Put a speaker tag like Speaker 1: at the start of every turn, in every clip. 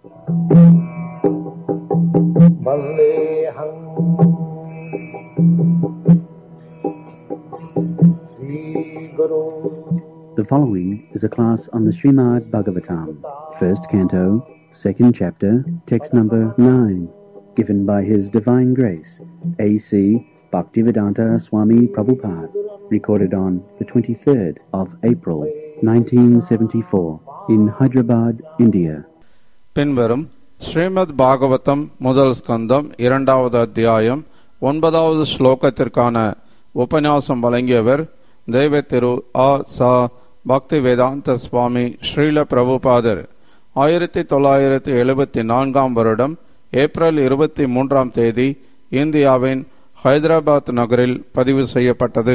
Speaker 1: वन्देऽहम् श्रीगुरु
Speaker 2: The following is a class on the Srimad Bhagavatam, first canto, second chapter, text number 9, given by His Divine Grace, A.C. Bhaktivedanta Swami Prabhupada, recorded on the 23rd of April, 1974, in Hyderabad, India.
Speaker 3: பின்வரும் ஸ்ரீமத் பாகவதம் முதல் ஸ்கந்தம் இரண்டாவது அத்தியாயம் ஒன்பதாவது ஸ்லோகத்திற்கான உபன்யாசம் வழங்கியவர் தெய்வ திரு ஆ சா பக்தி வேதாந்த சுவாமி ஸ்ரீல பிரபுபாதர் ஆயிரத்தி தொள்ளாயிரத்தி எழுபத்தி நான்காம் வருடம் ஏப்ரல் இருபத்தி மூன்றாம் தேதி இந்தியாவின் ஹைதராபாத் நகரில் பதிவு செய்யப்பட்டது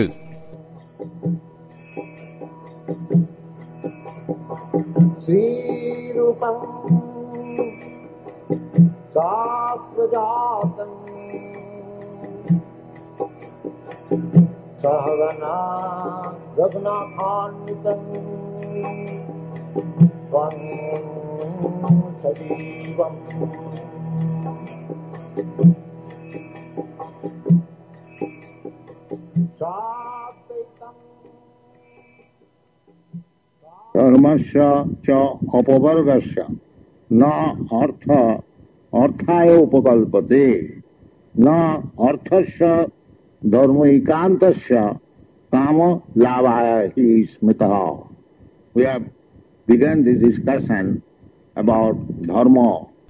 Speaker 1: श्रीरूपम् चाप्रजातम् सहगना रघुनाथान्वितम् त्वं सजीवम् सात्विकम्
Speaker 4: धर्मस्य च अपवर्गस्य न अर्थ अर्थाय उपकल्पते न अर्थस्य धर्मैकान्तस्य काम लाभाय हि स्मृतः we have begun this discussion about dharma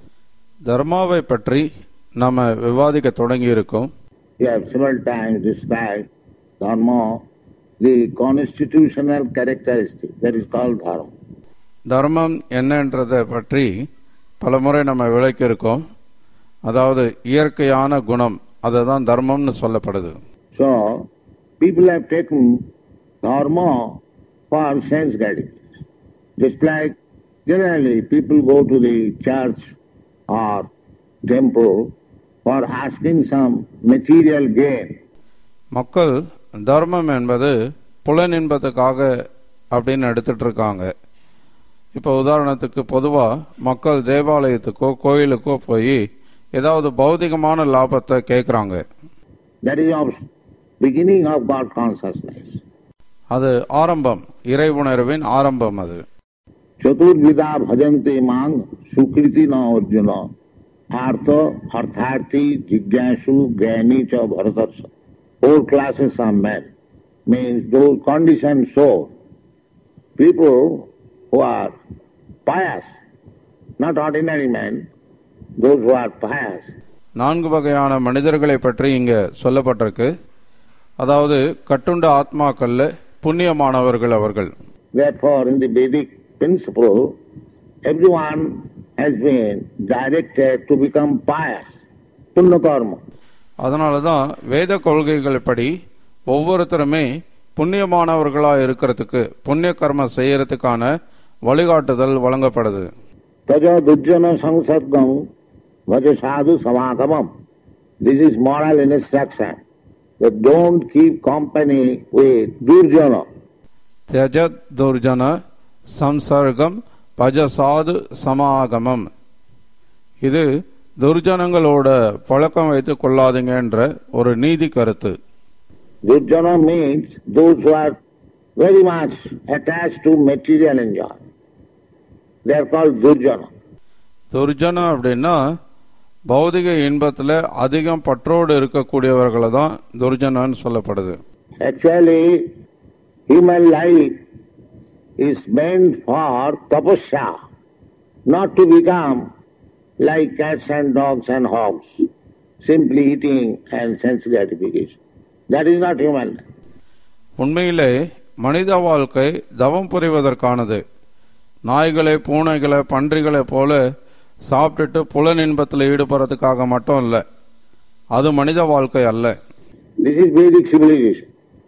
Speaker 3: தர்மாவை பற்றி நாம விவாதிக்க தொடங்கி இருக்கோம்
Speaker 4: we have several times described dharma the constitutional characteristic that is called dharma
Speaker 3: தர்மம் என்னன்றதை பற்றி பலமுறை நம்ம விளக்கியிருக்கோம் அதாவது இயற்கையான குணம் அதுதான் தர்மம்னு சொல்லப்படுது
Speaker 4: So, people have taken dharma for sense gratification. Just like generally people go to the church or temple for asking some material gain.
Speaker 3: மக்கள் தர்மம் என்பது புலனின்பத்துக்காக அப்படின்னு எடுத்துட்டு இருக்காங்க இப்போ உதாரணத்துக்கு பொதுவா மக்கள் தேவாலயத்துக்கோ கோயிலுக்கோ போய் ஏதாவது பௌதிகமான லாபத்தை கேட்குறாங்க
Speaker 4: That is of beginning of God consciousness.
Speaker 3: அது ஆரம்பம் இறை உணர்வின் ஆரம்பம் அது
Speaker 4: चतुर्विदा भजन्ते मांग सुकृति न अर्जुन आर्थ अर्थार्थी जिज्ञासु ज्ञानी च भरतर्ष four classes of men means those conditioned souls people who are pious not ordinary men those who are pious
Speaker 3: நான்கு வகையான மனிதர்களை பற்றி இங்க சொல்லப்பட்டிருக்கு அதாவது கட்டுண்ட ஆத்மாக்கள்ல புண்ணியமானவர்கள் அவர்கள்
Speaker 4: therefore in the vedic principle everyone has been directed to become pious punya karma
Speaker 3: அதனால தான் வேத கொள்கைகள்படி ஒவ்வொருத்தருமே புண்ணியமானவர்களா இருக்கிறதுக்கு புண்ணிய கர்ம செய்யறதுக்கான வழிகாட்டுதல் வழங்கப்படுது
Speaker 4: तज दुर्जन संसर्गम भज साधु समागमम this is moral instruction that don't keep company with durjana
Speaker 3: தியஜத் துர்ஜன சம்சர்க்கம் பஜசாது சமாகமம் இது துர்ஜனங்களோட பழக்கம் வைத்துக் கொள்ளாதீங்கன்ற ஒரு நீதி கருத்து
Speaker 4: durjana means those who are very much attached to material enjoyment they are called durjana
Speaker 3: துர்ஜன அப்படின்னா பௌதிக இன்பத்துல அதிகம் பற்றோடு இருக்கக்கூடியவர்களை தான் துர்ஜனன்னு சொல்லப்படுது
Speaker 4: actually human life is meant for tapasya not to become like cats and dogs and hogs simply eating and sense gratification that is not human life
Speaker 3: உண்மையிலே மனித வாழ்க்கை தவம் புரிவதற்கானது நாய்களை பூனைகளை பன்றிகளை போல சாப்பிட்டுட்டு புலன் இன்பத்தில் ஈடுபடுறதுக்காக மட்டும் இல்லை அது மனித வாழ்க்கை அல்ல
Speaker 4: This is Vedic civilization.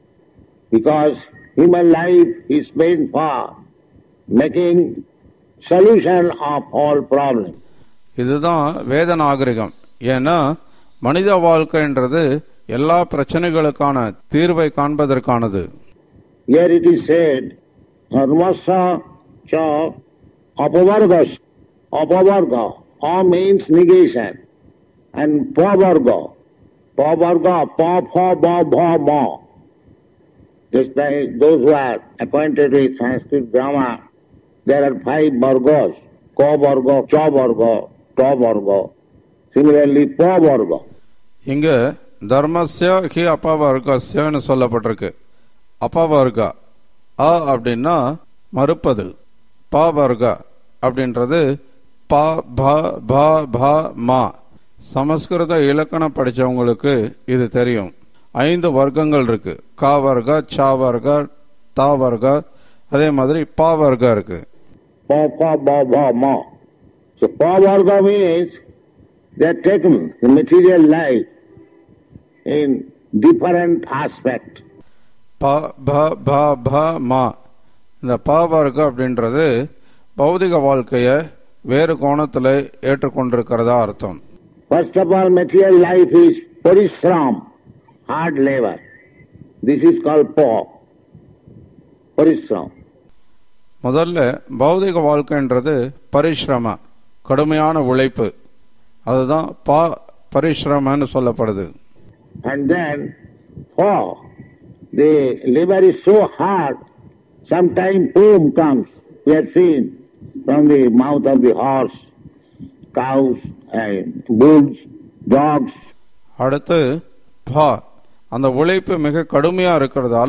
Speaker 4: Because human life is meant for making solution of all problems.
Speaker 3: இதுதான் வேத நாகரிகம் ஏன்னா மனித வாழ்க்கைன்றது எல்லா பிரச்சனைகளுக்கான தீர்வை காண்பதற்கானது
Speaker 4: Here it is said, Dharmasya cha apavargas, apavarga, A means negation. And pa varga. Pa varga, pa, pha, ba, bha, ma. Just like those who are acquainted with Sanskrit grammar, there are five vargas. Ka varga, cha varga, ta varga. Similarly, pa varga.
Speaker 3: இங்க தர்மஸ்ய he அபவர்கஸ்யன்னு சொல்லப்பட்டிருக்கு அபவர்கா அ அப்படின்னா மறுப்பது ப வர்கா அப்படின்றது ப ப ப ப மா சமஸ்கிருத இலக்கணம் படிச்சவங்களுக்கு இது தெரியும் ஐந்து வர்க்கங்கள் இருக்கு கா வர்க்கா சா வர்க்கா தா வர்க்கா அதே மாதிரி பா வர்க்கா இருக்கு
Speaker 4: Pa, pa, ba, ba, ma. So pa varga means they are taken the material life in different aspect.
Speaker 3: ப ப ப ப மா இந்த ப வர்க்க அப்படின்றது பௌதிக வாழ்க்கைய வேறு கோணத்துல ஏற்றுக்கொண்டிருக்கிறதா அர்த்தம்
Speaker 4: First of all, material life is parishram, hard labor. This is called pa. Parishram.
Speaker 3: முதல்ல பௌதிக வாழ்க்கைன்றது பரிஸ்ரம கடுமையான உழைப்பு அதுதான் பா பரிஸ்ரமன்னு சொல்லப்படுது
Speaker 4: And then pa, the labor is so hard, sometime boom comes. We have seen from the mouth of the horse, cows, and bulls, dogs,
Speaker 3: அடுத்து பா அந்த உழைப்பு மிக கடுமையா இருக்கிறதால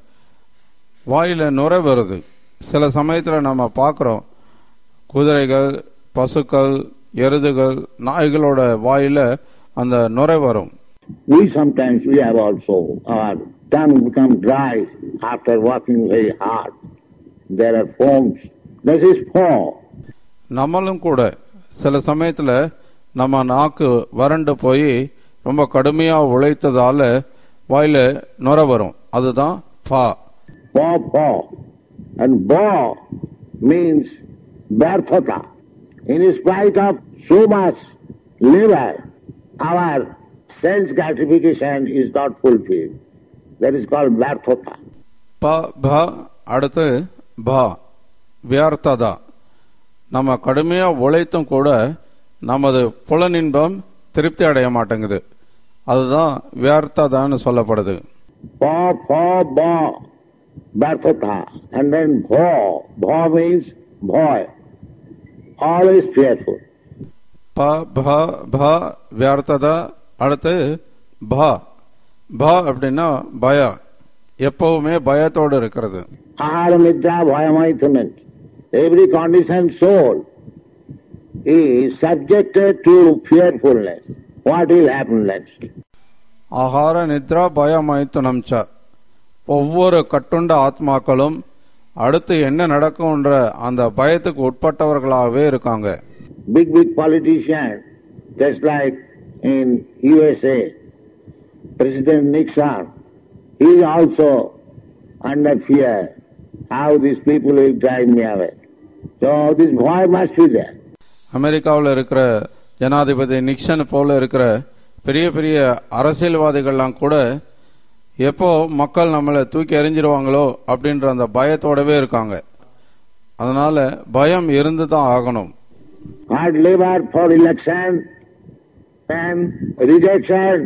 Speaker 3: வாயில நுரை வருது சில சமயத்துல நம்ம பார்க்கிறோம் குதிரைகள் பசுக்கள் எருதுகள் நாய்களோட வாயில அந்த நுரை வரும்
Speaker 4: We sometimes we have also our tongue become dry after working very hard. There are foams. This is paw.
Speaker 3: நம்மளும் கூட சில சமயத்துல நம்ம நாக்கு வறண்டு போய் ரொம்ப கடுமையா உழைத்ததால வாயில நுரை வரும் அதுதான் பா
Speaker 4: Paw, paw. And ba means barthata. In spite of so much labor, our sense gratification is not fulfilled. That is called barthata.
Speaker 3: ப ப அடுத்து பா வியார்த்ததா நம்ம கடுமையா உழைத்தும் கூட நமது புலனின்பம் திருப்தி அடைய மாட்டேங்குது அதுதான் வியார்த்ததான்னு சொல்லப்படுது
Speaker 4: Pa, pa, ba, barthata. And then bha. Bha means boy. Always fearful.
Speaker 3: ப ப ப வியார்த்ததா அடுத்து பா பா அப்படின்னா பய எப்பவுமே பயத்தோடு இருக்கிறது
Speaker 4: Ahara nidra bhayamaithanan. Every conditioned soul is subjected to fearfulness. What will happen next?
Speaker 3: ஆகார நித்ரா பயமைத்துனம் ச ஒவ்வொரு கட்டுண்ட ஆத்மாக்களும் அடுத்து என்ன நடக்கும்ன்ற அந்த பயத்துக்கு உட்பட்டவர்களாகவே இருக்காங்க
Speaker 4: Big, big politicians, just like in USA, President Nixon, he is also under fear. How these people will drive me away. So this boy must be there.
Speaker 3: அமெரிக்காவில் இருக்கிற ஜனாதிபதி நிக்சன் போல இருக்கிற பெரிய பெரிய அரசியல்வாதிகள்லாம் கூட எப்போ மக்கள் நம்மளை தூக்கி எறிஞ்சிருவாங்களோ அப்படின்ற அந்த பயத்தோடவே இருக்காங்க அதனால பயம் இருந்து தான் ஆகணும்
Speaker 4: hard labor for election and rejection,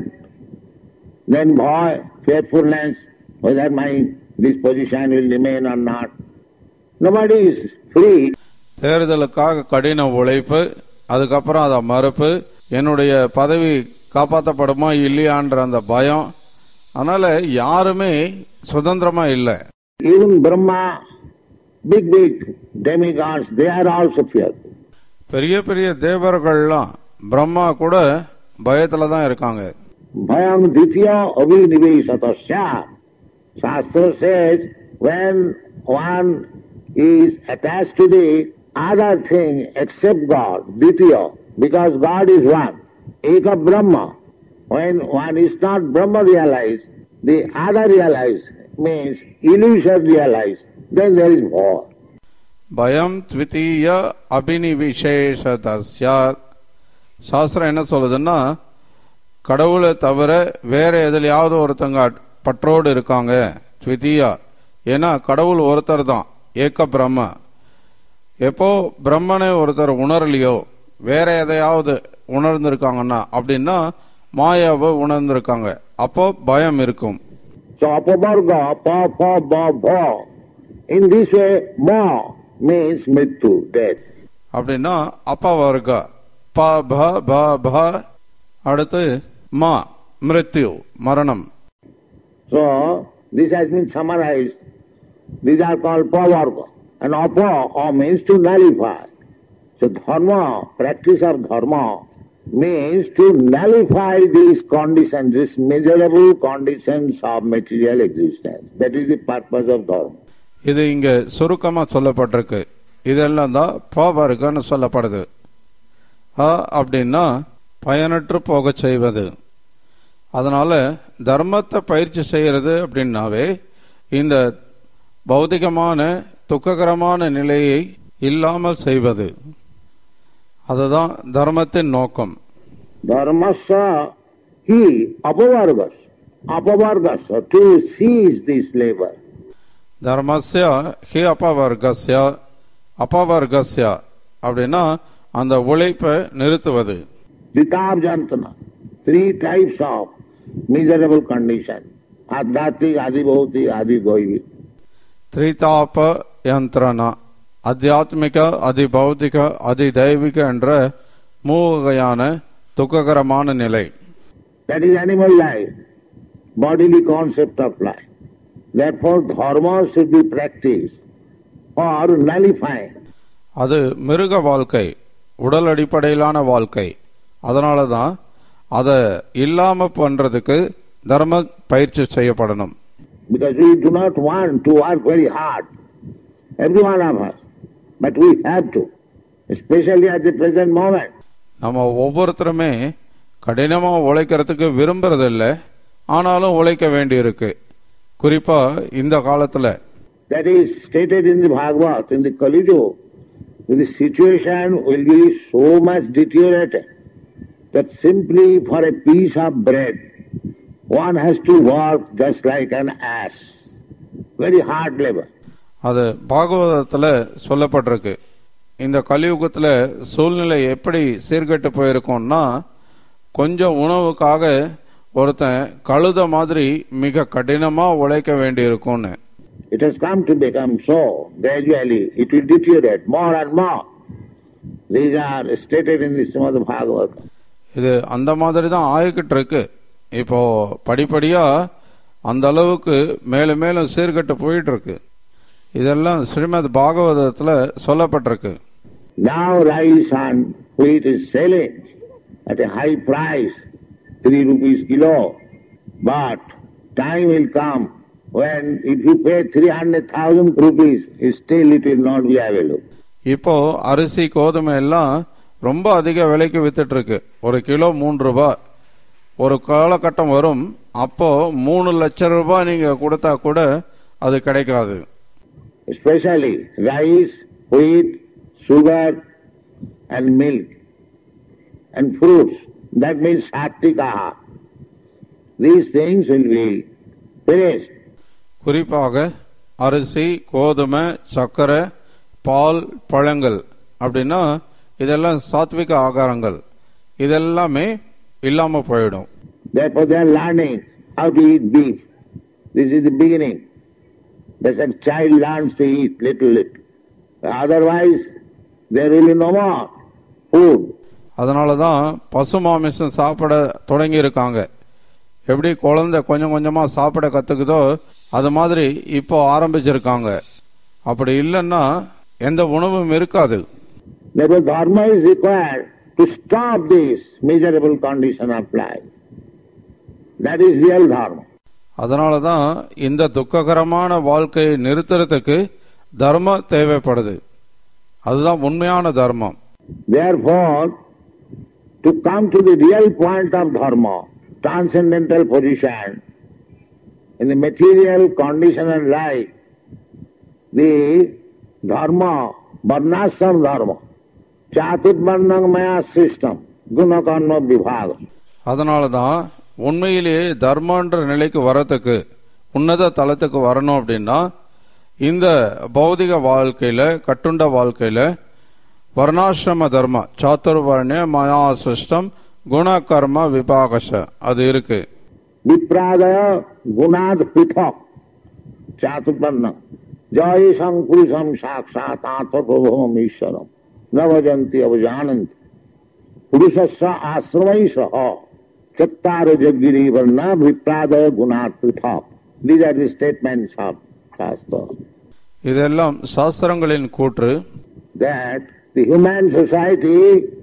Speaker 4: then boy, fearfulness, whether my this position will remain or not. Nobody is free.
Speaker 3: தேர்தலுக்காக கடின உழைப்பு அதுக்கப்புறம் அதை மறுப்பு என்னுடைய பதவி காப்பாற்றப்படுமா இல்லையான்ற அந்த பயம் அதனால யாருமே சுதந்திரமா இல்லை
Speaker 4: Even Brahma, big, big demigods, they are also fearful.
Speaker 3: பெரிய பெரிய தேவர்கள்லாம் பிரம்மா கூட பயத்துல தான் இருக்காங்க
Speaker 4: Bhayam ditya abhinivesatasya. Shastra says when one is attached to the other thing except God, ditya, because God is one, eka Brahma. When one is not Brahma realized, the other realized means illusion realized, then there is war.
Speaker 3: பயம் த்விதீய அபினிவிசேஷதஸ்யா சாஸ்திரம் என்ன சொல்லுதுன்னா கடவுளை தவிர வேற எதுலயாவது ஒருத்தங்க பற்றோடு இருக்காங்க த்விதீயா ஏன்னா கடவுள் ஒருத்தர் தான் ஏக்க பிரம்ம எப்போ பிரம்மனை ஒருத்தர் உணரலையோ வேற எதையாவது உணர்ந்திருக்காங்கன்னா அப்படின்னா மாயாவை உணர்ந்திருக்காங்க அப்போ பயம் இருக்கும்
Speaker 4: So apavarga, pa, pa, ba, ba. In this way, ma means mrityu, death.
Speaker 3: அப்படின்னா அப்பா வர்க்க ப ப ப ப அடுத்து மா மிருத்யு மரணம்
Speaker 4: So this has been summarized. These are called pavarga. And apa a means to nullify. So dharma, practice of dharma means to nullify these conditions, these miserable conditions of material existence. That is the purpose of dharma.
Speaker 3: இது இங்க சுருக்கமா சொல்லப்பட்டிருக்கு இதெல்லாம் தான் பாவர்கன்னு சொல்லப்படுது அ அப்படின்னா பயனற்று போகச் செய்வது அதனால தர்மத்தை பயிற்சி செய்யறது அப்படின்னாவே இந்த பௌதிகமான துக்ககரமான நிலையை இல்லாமல் செய்வது அதுதான் தர்மத்தின் நோக்கம்
Speaker 4: Dharmasya he apavargas. Apavargas to cease this labor.
Speaker 3: தர்மஸ்ய ஹி அபவர்கஸ்ய அபவர்கஸ்ய அப்படின்னா அந்த உழைப்பை நிறுத்துவது
Speaker 4: Vitab jantana. Three types of miserable condition. Adhyatmik, adibhauti, adigoivik.
Speaker 3: த்ரிதாப யந்திரனா அத்தியாத்மிக அதிபௌதிக அதிதைவிக என்ற மூவகையான துக்ககரமான நிலை
Speaker 4: That is animal life, bodily concept of life. Therefore, dharma should be practiced for nullifying.
Speaker 3: அது மிருக வாழ்க்கை உடல் அடிப்படையிலான வாழ்க்கை அதனால தான் அதை இல்லாம பண்றதுக்கு தர்ம பயிற்சி செய்யப்படணும்
Speaker 4: Because we do not want to work very hard, every one of us. But we have to, especially at the present moment.
Speaker 3: நம்ம ஒவ்வொருத்தருமே கடினமா உழைக்கிறதுக்கு விரும்புறதில்ல ஆனாலும் உழைக்க வேண்டியிருக்கு குறிப்பா இந்த காலத்துல
Speaker 4: That is stated in the Bhagavad, in the Kali Yuga. The situation will be so much deteriorated that simply for a piece of bread, one has to work just like an ass. Very hard labor.
Speaker 3: அது பாகவதத்துல சொல்லப்பட்டிருக்கு இந்த கலியுகத்துல சூழ்நிலை எப்படி சீர்கெட்டு போயிருக்கும்னா கொஞ்சம் உணவுக்காக ஒருத்தன் கழுத மாதிரி மிக கடினமா உழைக்க வேண்டியிருக்கும்னு
Speaker 4: It has come to become so. Gradually, it will deteriorate more and more. These are stated in the Srimad Bhagavatam.
Speaker 3: இது அந்த மாதிரி தான் ஆகிக்கிட்டு இருக்கு இப்போ படிப்படியா அந்த அளவுக்கு மேலும் மேலும் சீர்கெட்டு போயிட்டு இருக்கு இதெல்லாம் ஸ்ரீமத் பாகவதத்துல சொல்லப்பட்டிருக்கு
Speaker 4: Now rice and wheat is selling at a high price, three rupees kilo. But time will come when if you pay 300,000 rupees, still it will not be available.
Speaker 3: இப்போ அரிசி கோதுமை எல்லாம் ரொம்ப அதிக விலைக்கு வித்துட்டு இருக்கு ஒரு கிலோ மூன்று ரூபாய் ஒரு காலகட்டம் வரும் அப்போ மூணு லட்சம் ரூபாய் நீங்க கொடுத்தா கூட அது கிடைக்காது
Speaker 4: Especially rice, wheat, sugar and milk and fruits. That means sattikaha. These things will be finished.
Speaker 3: குறிப்பாக அரிசி கோதுமை சர்க்கரை பால் பழங்கள் அப்படின்னா இதெல்லாம் சாத்விக ஆகாரங்கள் இதெல்லாமே இல்லாம போயிடும்
Speaker 4: Therefore they are learning how to eat beef. This is the beginning. That's a child learns to eat little little. Otherwise, there will be no more food.
Speaker 3: அதனால தான் பசு மாமிசம் சாப்பிட தொடங்கி இருக்காங்க எப்படி குழந்தை கொஞ்சம் கொஞ்சமா சாப்பிட கத்துக்குதோ அது மாதிரி இப்போ ஆரம்பிச்சிருக்காங்க அப்படி இல்லைன்னா எந்த உணவும் இருக்காது
Speaker 4: Therefore, dharma is required to stop this miserable condition of life. That is real dharma.
Speaker 3: அதனால தான் இந்த துக்ககரமான வாழ்க்கையை நிறுத்துறதுக்கு தர்மம் தேவைப்படுது அதுதான் உண்மையான தர்மம்
Speaker 4: Therefore, to come to the real point of dharma, transcendental position, in the material condition and life, the dharma, varnashram dharma, chaturvarnang maya system, guna karma vibhaga.
Speaker 3: அதனால தான் உண்மையிலேயே தர்மன்ற நிலைக்கு வரத்துக்கு உன்னத தளத்துக்கு வரணும் அப்படின்னா இந்த பௌதிக வாழ்க்கையில கட்டுண்ட வாழ்க்கையில வர்ணாசிரம தர்ம சாத்துர்வர்ணிய மயா சிருஷ்டம் குண கர்ம விபாகஷ அது இருக்கு
Speaker 4: विप्रादय गुणाद पृथक चातुपन्न जय पुरुषम साक्षात आत्मप्रभुम ईश्वरम न भजन्ति अवजानन्ति पुरुषस्य आश्रमै सह चत्तार जगिरी वर्ण विप्रादय गुणाद पृथक these are the statements of shastra
Speaker 3: இதெல்லாம் சாஸ்திரங்களின் கூற்று
Speaker 4: that the human society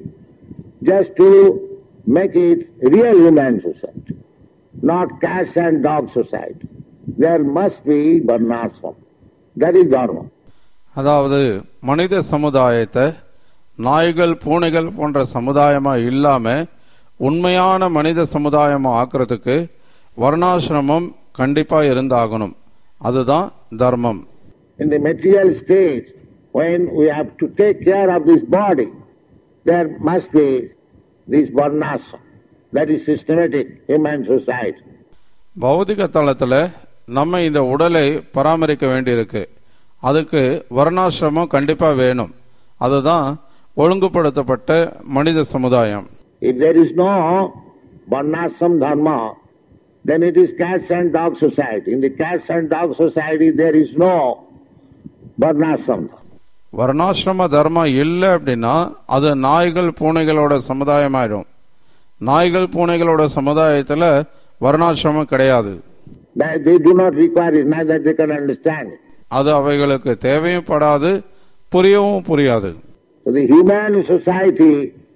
Speaker 4: just to make it real human society, not cats and dog society. There must be varnashram. That is dharma.
Speaker 3: அதாவது மனித சமுதாயத்தை நாய்கள் பூனைகள் போன்ற சமுதாயமா இல்லாம உண்மையான மனித சமுதாயமா ஆக்குறதுக்கு வர்ணாசிரமம் கண்டிப்பா இருந்தாகணும் அதுதான் தர்மம்
Speaker 4: In the material state, when we have to take care of this body, there must be this varnashram. That is systematic human society.
Speaker 3: பௌதிக தளத்துல நம்ம இந்த உடலை பராமரிக்க வேண்டியிருக்கு அதுக்கு வர்ணாசிரமம் கண்டிப்பா வேணும் அதுதான் ஒழுங்குபடுத்தப்பட்ட மனித சமுதாயம்
Speaker 4: If there is no varnashram dharma, then it is cats and dog society. In the cats and dog society, there is no varnashram.
Speaker 3: வர்ணாசிரம தர்மம் இல்லை அப்படின்னா அது நாய்கள் பூனைகளோட சமுதாயமாயிடும் நாய்கள் பூனைகளோட சமுதாயத்துல வர்ணாசிரமம் கிடையாது
Speaker 4: They, they do not require it, neither they can understand it.
Speaker 3: அது அவைகளுக்கு தேவையும் படாது புரியவும் புரியாது
Speaker 4: So the human society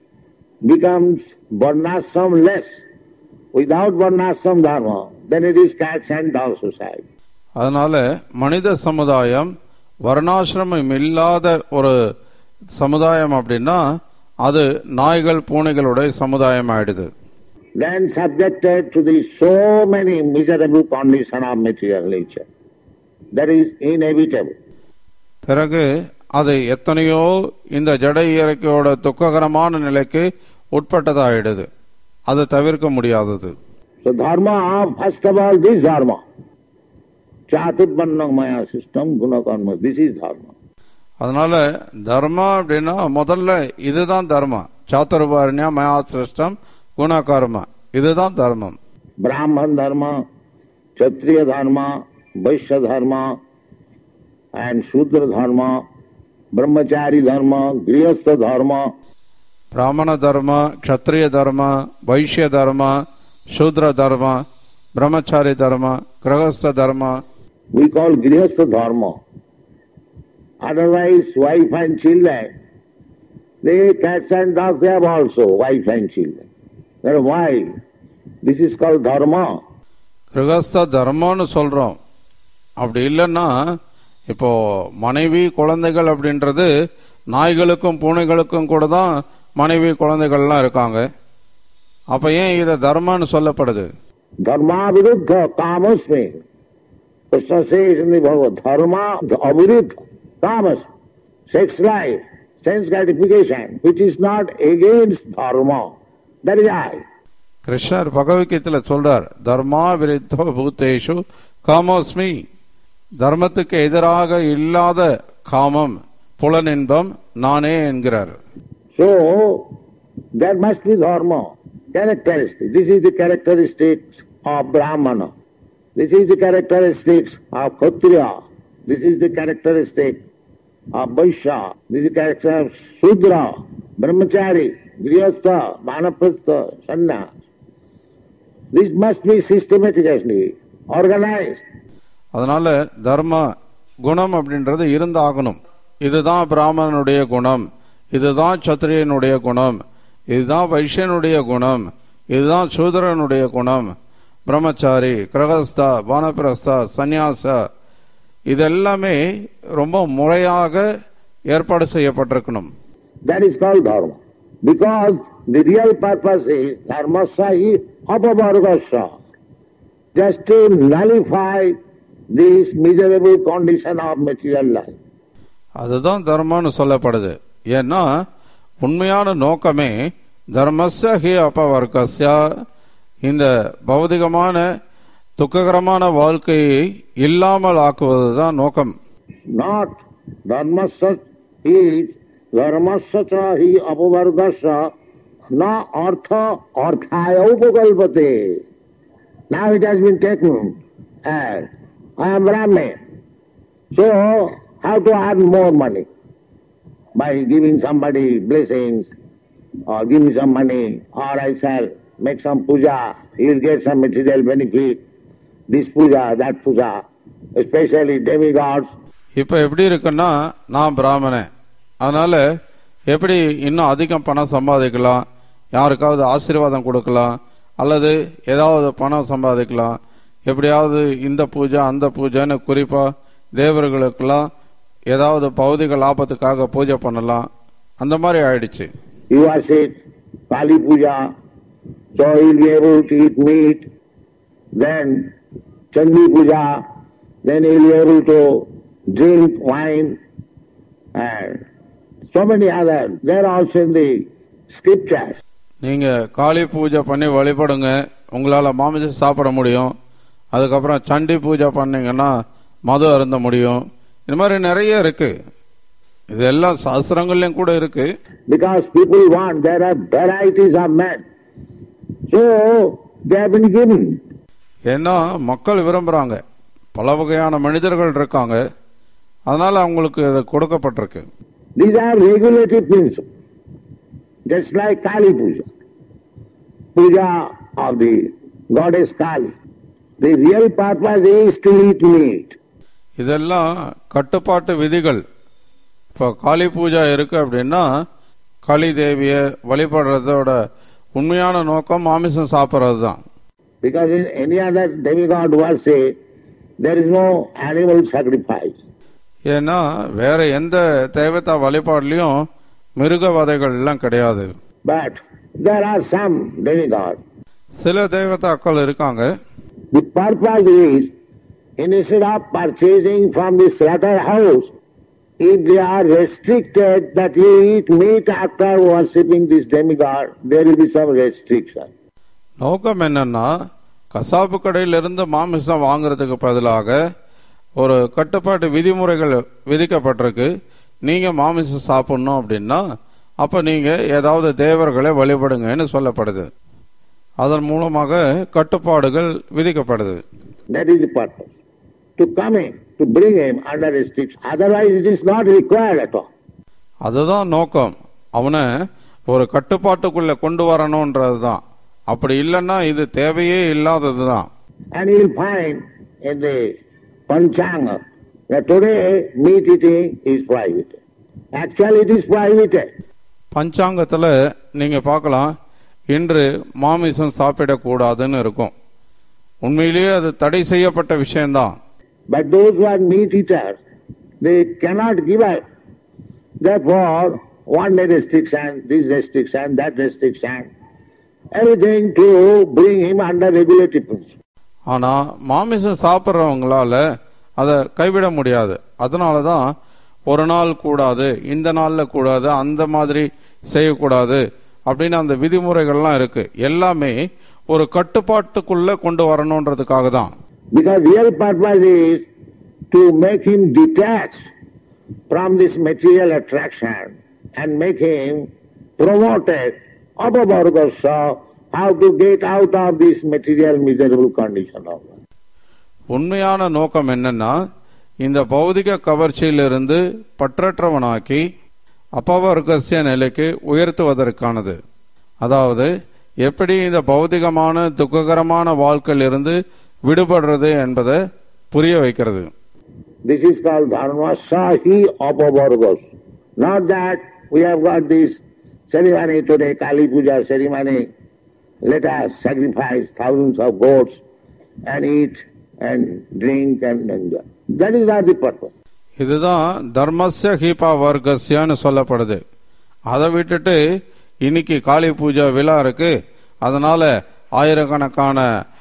Speaker 4: becomes varnashram less. Without varnashram dharma, then it is cats and dog society.
Speaker 3: அதனால மனித சமுதாயம் வர்ணாசிரமம் இல்லாத ஒரு சமுதாயம் அப்படின்னா அது நாய்கள் பூனைகளோட சமுதாயம் ஆயிடுது
Speaker 4: Then subjected to the so many miserable condition of material nature. That is inevitable.
Speaker 3: பிறகு அது எத்தனையோ இந்த ஜட இயற்கையோட துக்ககரமான நிலைக்கு உட்பட்டதாயிடுது அதை தவிர்க்க முடியாதது
Speaker 4: So dharma, first of all, this dharma. Chaturpanna maya system, guna karma. This is dharma.
Speaker 3: அதனால தர்மா அப்படின்னா முதல்ல இதுதான் தர்மம் சாத்துர்வாரண்யா மயா சிருஷ்டம் குணகர்மா இதுதான் தர்மம்
Speaker 4: Brahman dharma, Kshatriya dharma, Vaishya dharma, and Shudra dharma, Brahmachari dharma, Grihastha dharma.
Speaker 3: பிராமண தர்ம க்ஷத்ரிய தர்ம வைஷ்ய தர்ம சூத்ர தர்ம பிரம்மச்சாரி தர்ம கிரகஸ்த தர்ம
Speaker 4: We call Grihastha dharma. Otherwise, wife and children, they cats and dogs, they have also wife and children. Then why? This is called dharma.
Speaker 3: கிரகஸ்த தர்மம்னு சொல்றோம் அப்படி இல்லைன்னா இப்போ மனைவி குழந்தைகள் அப்படின்றது நாய்களுக்கும் பூனைகளுக்கும் கூட தான் மனைவி குழந்தைகள்லாம் இருக்காங்க அப்ப ஏன் இதை தர்மம்னு சொல்லப்படுது
Speaker 4: Dharma viruddha kamasmi. Krishna says in the Bhagavad, dharma aviruddha kamas, sex life, sense gratification, which is not against dharma. That is I.
Speaker 3: கிருஷ்ணர் பகவத்கீதையில் சொல்றார் தர்மா விருத்தோ பூத்தேஷு காமோஸ்மி தர்மத்துக்கு எதிராக இல்லாத காமம் புலனின்பம் நானே என்கிறார்
Speaker 4: So, there must be dharma, characteristic. This is the characteristics of Brahmana. This is the characteristics of Kshatriya. This is the characteristic of Vaishya. This is the character of Sudra, Brahmachari, Grihastha, Vanaprastha, Sannyas. This must be systematically organized.
Speaker 3: அதனால தர்ம குணம் அப்படின்றது இருந்தாகணும் இதுதான் பிராமணனுடைய குணம் இதுதான் சத்திரியனுடைய குணம் இதுதான் வைஷ்யனுடைய குணம் இதுதான் சூதரனுடைய குணம் பிரம்மச்சாரி கிரகஸ்தா வானப்பிரஸ்தா சந்நியாச இதெல்லாமே ரொம்ப முறையாக ஏற்பாடு செய்யப்பட்டிருக்கணும்
Speaker 4: That is called dharma. Because the real purpose is dharmasya is apavargasya. Just to nullify this miserable condition of material life.
Speaker 3: அதுதான் தர்மம்னு சொல்லப்படுது ஏன்னா உண்மையான நோக்கமே தர்மஸ்ய ஹி அபவர்க்கஸ்ய இந்த பௌதிகமான துக்ககரமான வாழ்க்கையை இல்லாமல் ஆக்குவது தான் நோக்கம்
Speaker 4: Not dharmasya is Dharmasya cha hi apavargasya na artha arthaya upakalpate. Now it has been taken as I am Brahmin. So how to earn more money? By giving somebody blessings or give me some money or I shall make some puja, he will get some material benefit. This puja, that puja, especially demigods,
Speaker 3: இப்போ எப்படி இருக்குன்னா நான் பிராமணன் அதனால எப்படி இன்னும் அதிகம் பணம் சம்பாதிக்கலாம் யாருக்காவது ஆசீர்வாதம் கொடுக்கலாம் அல்லது ஏதாவது பணம் சம்பாதிக்கலாம் எப்படியாவது இந்த பூஜை அந்த பூஜைன்னு குறிப்பா தேவர்களுக்கெல்லாம் ஏதாவது பௌதிக லாபத்துக்காக பூஜை பண்ணலாம் அந்த மாதிரி ஆயிடுச்சு
Speaker 4: you worship Kali Puja, so he will be able to eat meat. Then Chandi Puja, then he will be able to drink wine. And so many others. They are also in the scriptures.
Speaker 3: நீங்க காளி பூஜை பண்ணி வழிபடுங்க உங்களால மாமிசம் சாப்பிட முடியும் அதுக்கப்புறம் சண்டி பூஜை பண்ணீங்கன்னா மது அருந்த முடியும் இந்த மாதிரி நிறைய இருக்கு இதெல்லாம் சாஸ்திரங்கள்லயும் கூட இருக்கு
Speaker 4: Because people want, there are varieties of men. So they have been given.
Speaker 3: ஏன்னா மக்கள் விரும்புறாங்க பல வகையான மனிதர்கள் இருக்காங்க அதனால அவங்களுக்கு இது கொடுக்கப்பட்டிருக்கு
Speaker 4: These are regulative principles. Just like Kali Puja. Puja of the goddess Kali. The real purpose is to eat meat.
Speaker 3: இதெல்லாம் கட்டுப்பாட்டு விதிகள் இப்போ காளி பூஜா இருக்கு அப்படின்னா காளி தேவிய வழிபடுறதோட உண்மையான நோக்கம் மாமிசம் சாப்பிட்றது தான்
Speaker 4: Because in any other demigod worship, there is no animal sacrifice.
Speaker 3: ஏன்னா வேற எந்த தேவதா வழிபாடுலயும் மிருக வதைகள் எல்லாம் கிடையாது
Speaker 4: But there are some demigods.
Speaker 3: சில தேவதாக்கள் இருக்காங்க
Speaker 4: The purpose is, instead of purchasing from the slaughterhouse, if they are restricted that you eat meat after worshipping this demigod, there will be some restriction.
Speaker 3: நோக்கம் என்னன்னா கசாப்பு கடையிலிருந்து மாமிசம் வாங்குறதுக்கு பதிலாக ஒரு கட்டுப்பாட்டு விதிமுறைகள் விதிக்கப்பட்டிருக்கு நீங்க மாமிசம் சாப்பிடணும் அப்படின்னா அப்ப நீங்க ஏதாவது தேவர்களை வழிபடுங்கன்னு சொல்லப்படுது அதன் மூலமாக கட்டுப்பாடுகள் விதிக்கப்படுது
Speaker 4: That is the purpose. To come in, to bring him under restriction. Otherwise it is not required at all.
Speaker 3: அதுதான் நோக்கம் அவனை ஒரு கட்டுப்பாட்டுக்குள்ள கொண்டு வரணும்ன்றது தான் அப்படி இல்லைன்னா இது தேவையே இல்லாதது தான்
Speaker 4: And you will find in the Panchanga that today meat eating is prohibited. Actually it is prohibited.
Speaker 3: பஞ்சாங்கத்துல நீங்க பார்க்கலாம் இன்று மாமிசம் சாப்பிடக்கூடாதுன்னு இருக்கும் உண்மையிலேயே அது தடை செய்யப்பட்ட விஷயம்தான்
Speaker 4: But those who are meat eaters, they cannot give up. Therefore, one day restriction, this restriction, that restriction, everything to bring him under regulative principle.
Speaker 3: ஆனா மாமிசம் சாப்பிட்றவங்களால அதை கைவிட முடியாது அதனால தான் ஒரு நாள் கூடாது இந்த நாள்ல கூடாது அந்த மாதிரி செய்யக்கூடாது அப்படின்னு அந்த விதிமுறைகள்லாம் இருக்கு எல்லாமே ஒரு கட்டுப்பாட்டுக்குள்ள கொண்டு வரணுன்றதுக்காக தான்
Speaker 4: Because real purpose is to make him detached from this material attraction and make him promoted apavargasya, how to get out of this material miserable condition of life.
Speaker 3: உண்மையான நோக்கம் என்னன்னா இந்த பௌதிக கவர்ச்சியிலிருந்து பற்றற்றவனாக்கி அபவர்க்கசிய நிலைக்கு உயர்த்துவதற்கானது அதாவது எப்படி இந்த பௌதிகமான துக்ககரமான வாழ்க்கையிலிருந்து விடுபடுறது என்பதை புரிய வைக்கிறது
Speaker 4: This is called dharma sahi apavargas. Not that we have got this ceremony today, Kali Puja ceremony. Let us sacrifice thousands of goats and eat and drink and enjoy. That is not the purpose.
Speaker 3: இதுதான் தர்மஸ்ய ஹீபா வர்க்கஸ்யான்னு சொல்லப்படுது அதை விட்டுட்டு இன்னைக்கு காளி பூஜா விழா இருக்கு அதனால ஆயிரக்கணக்கான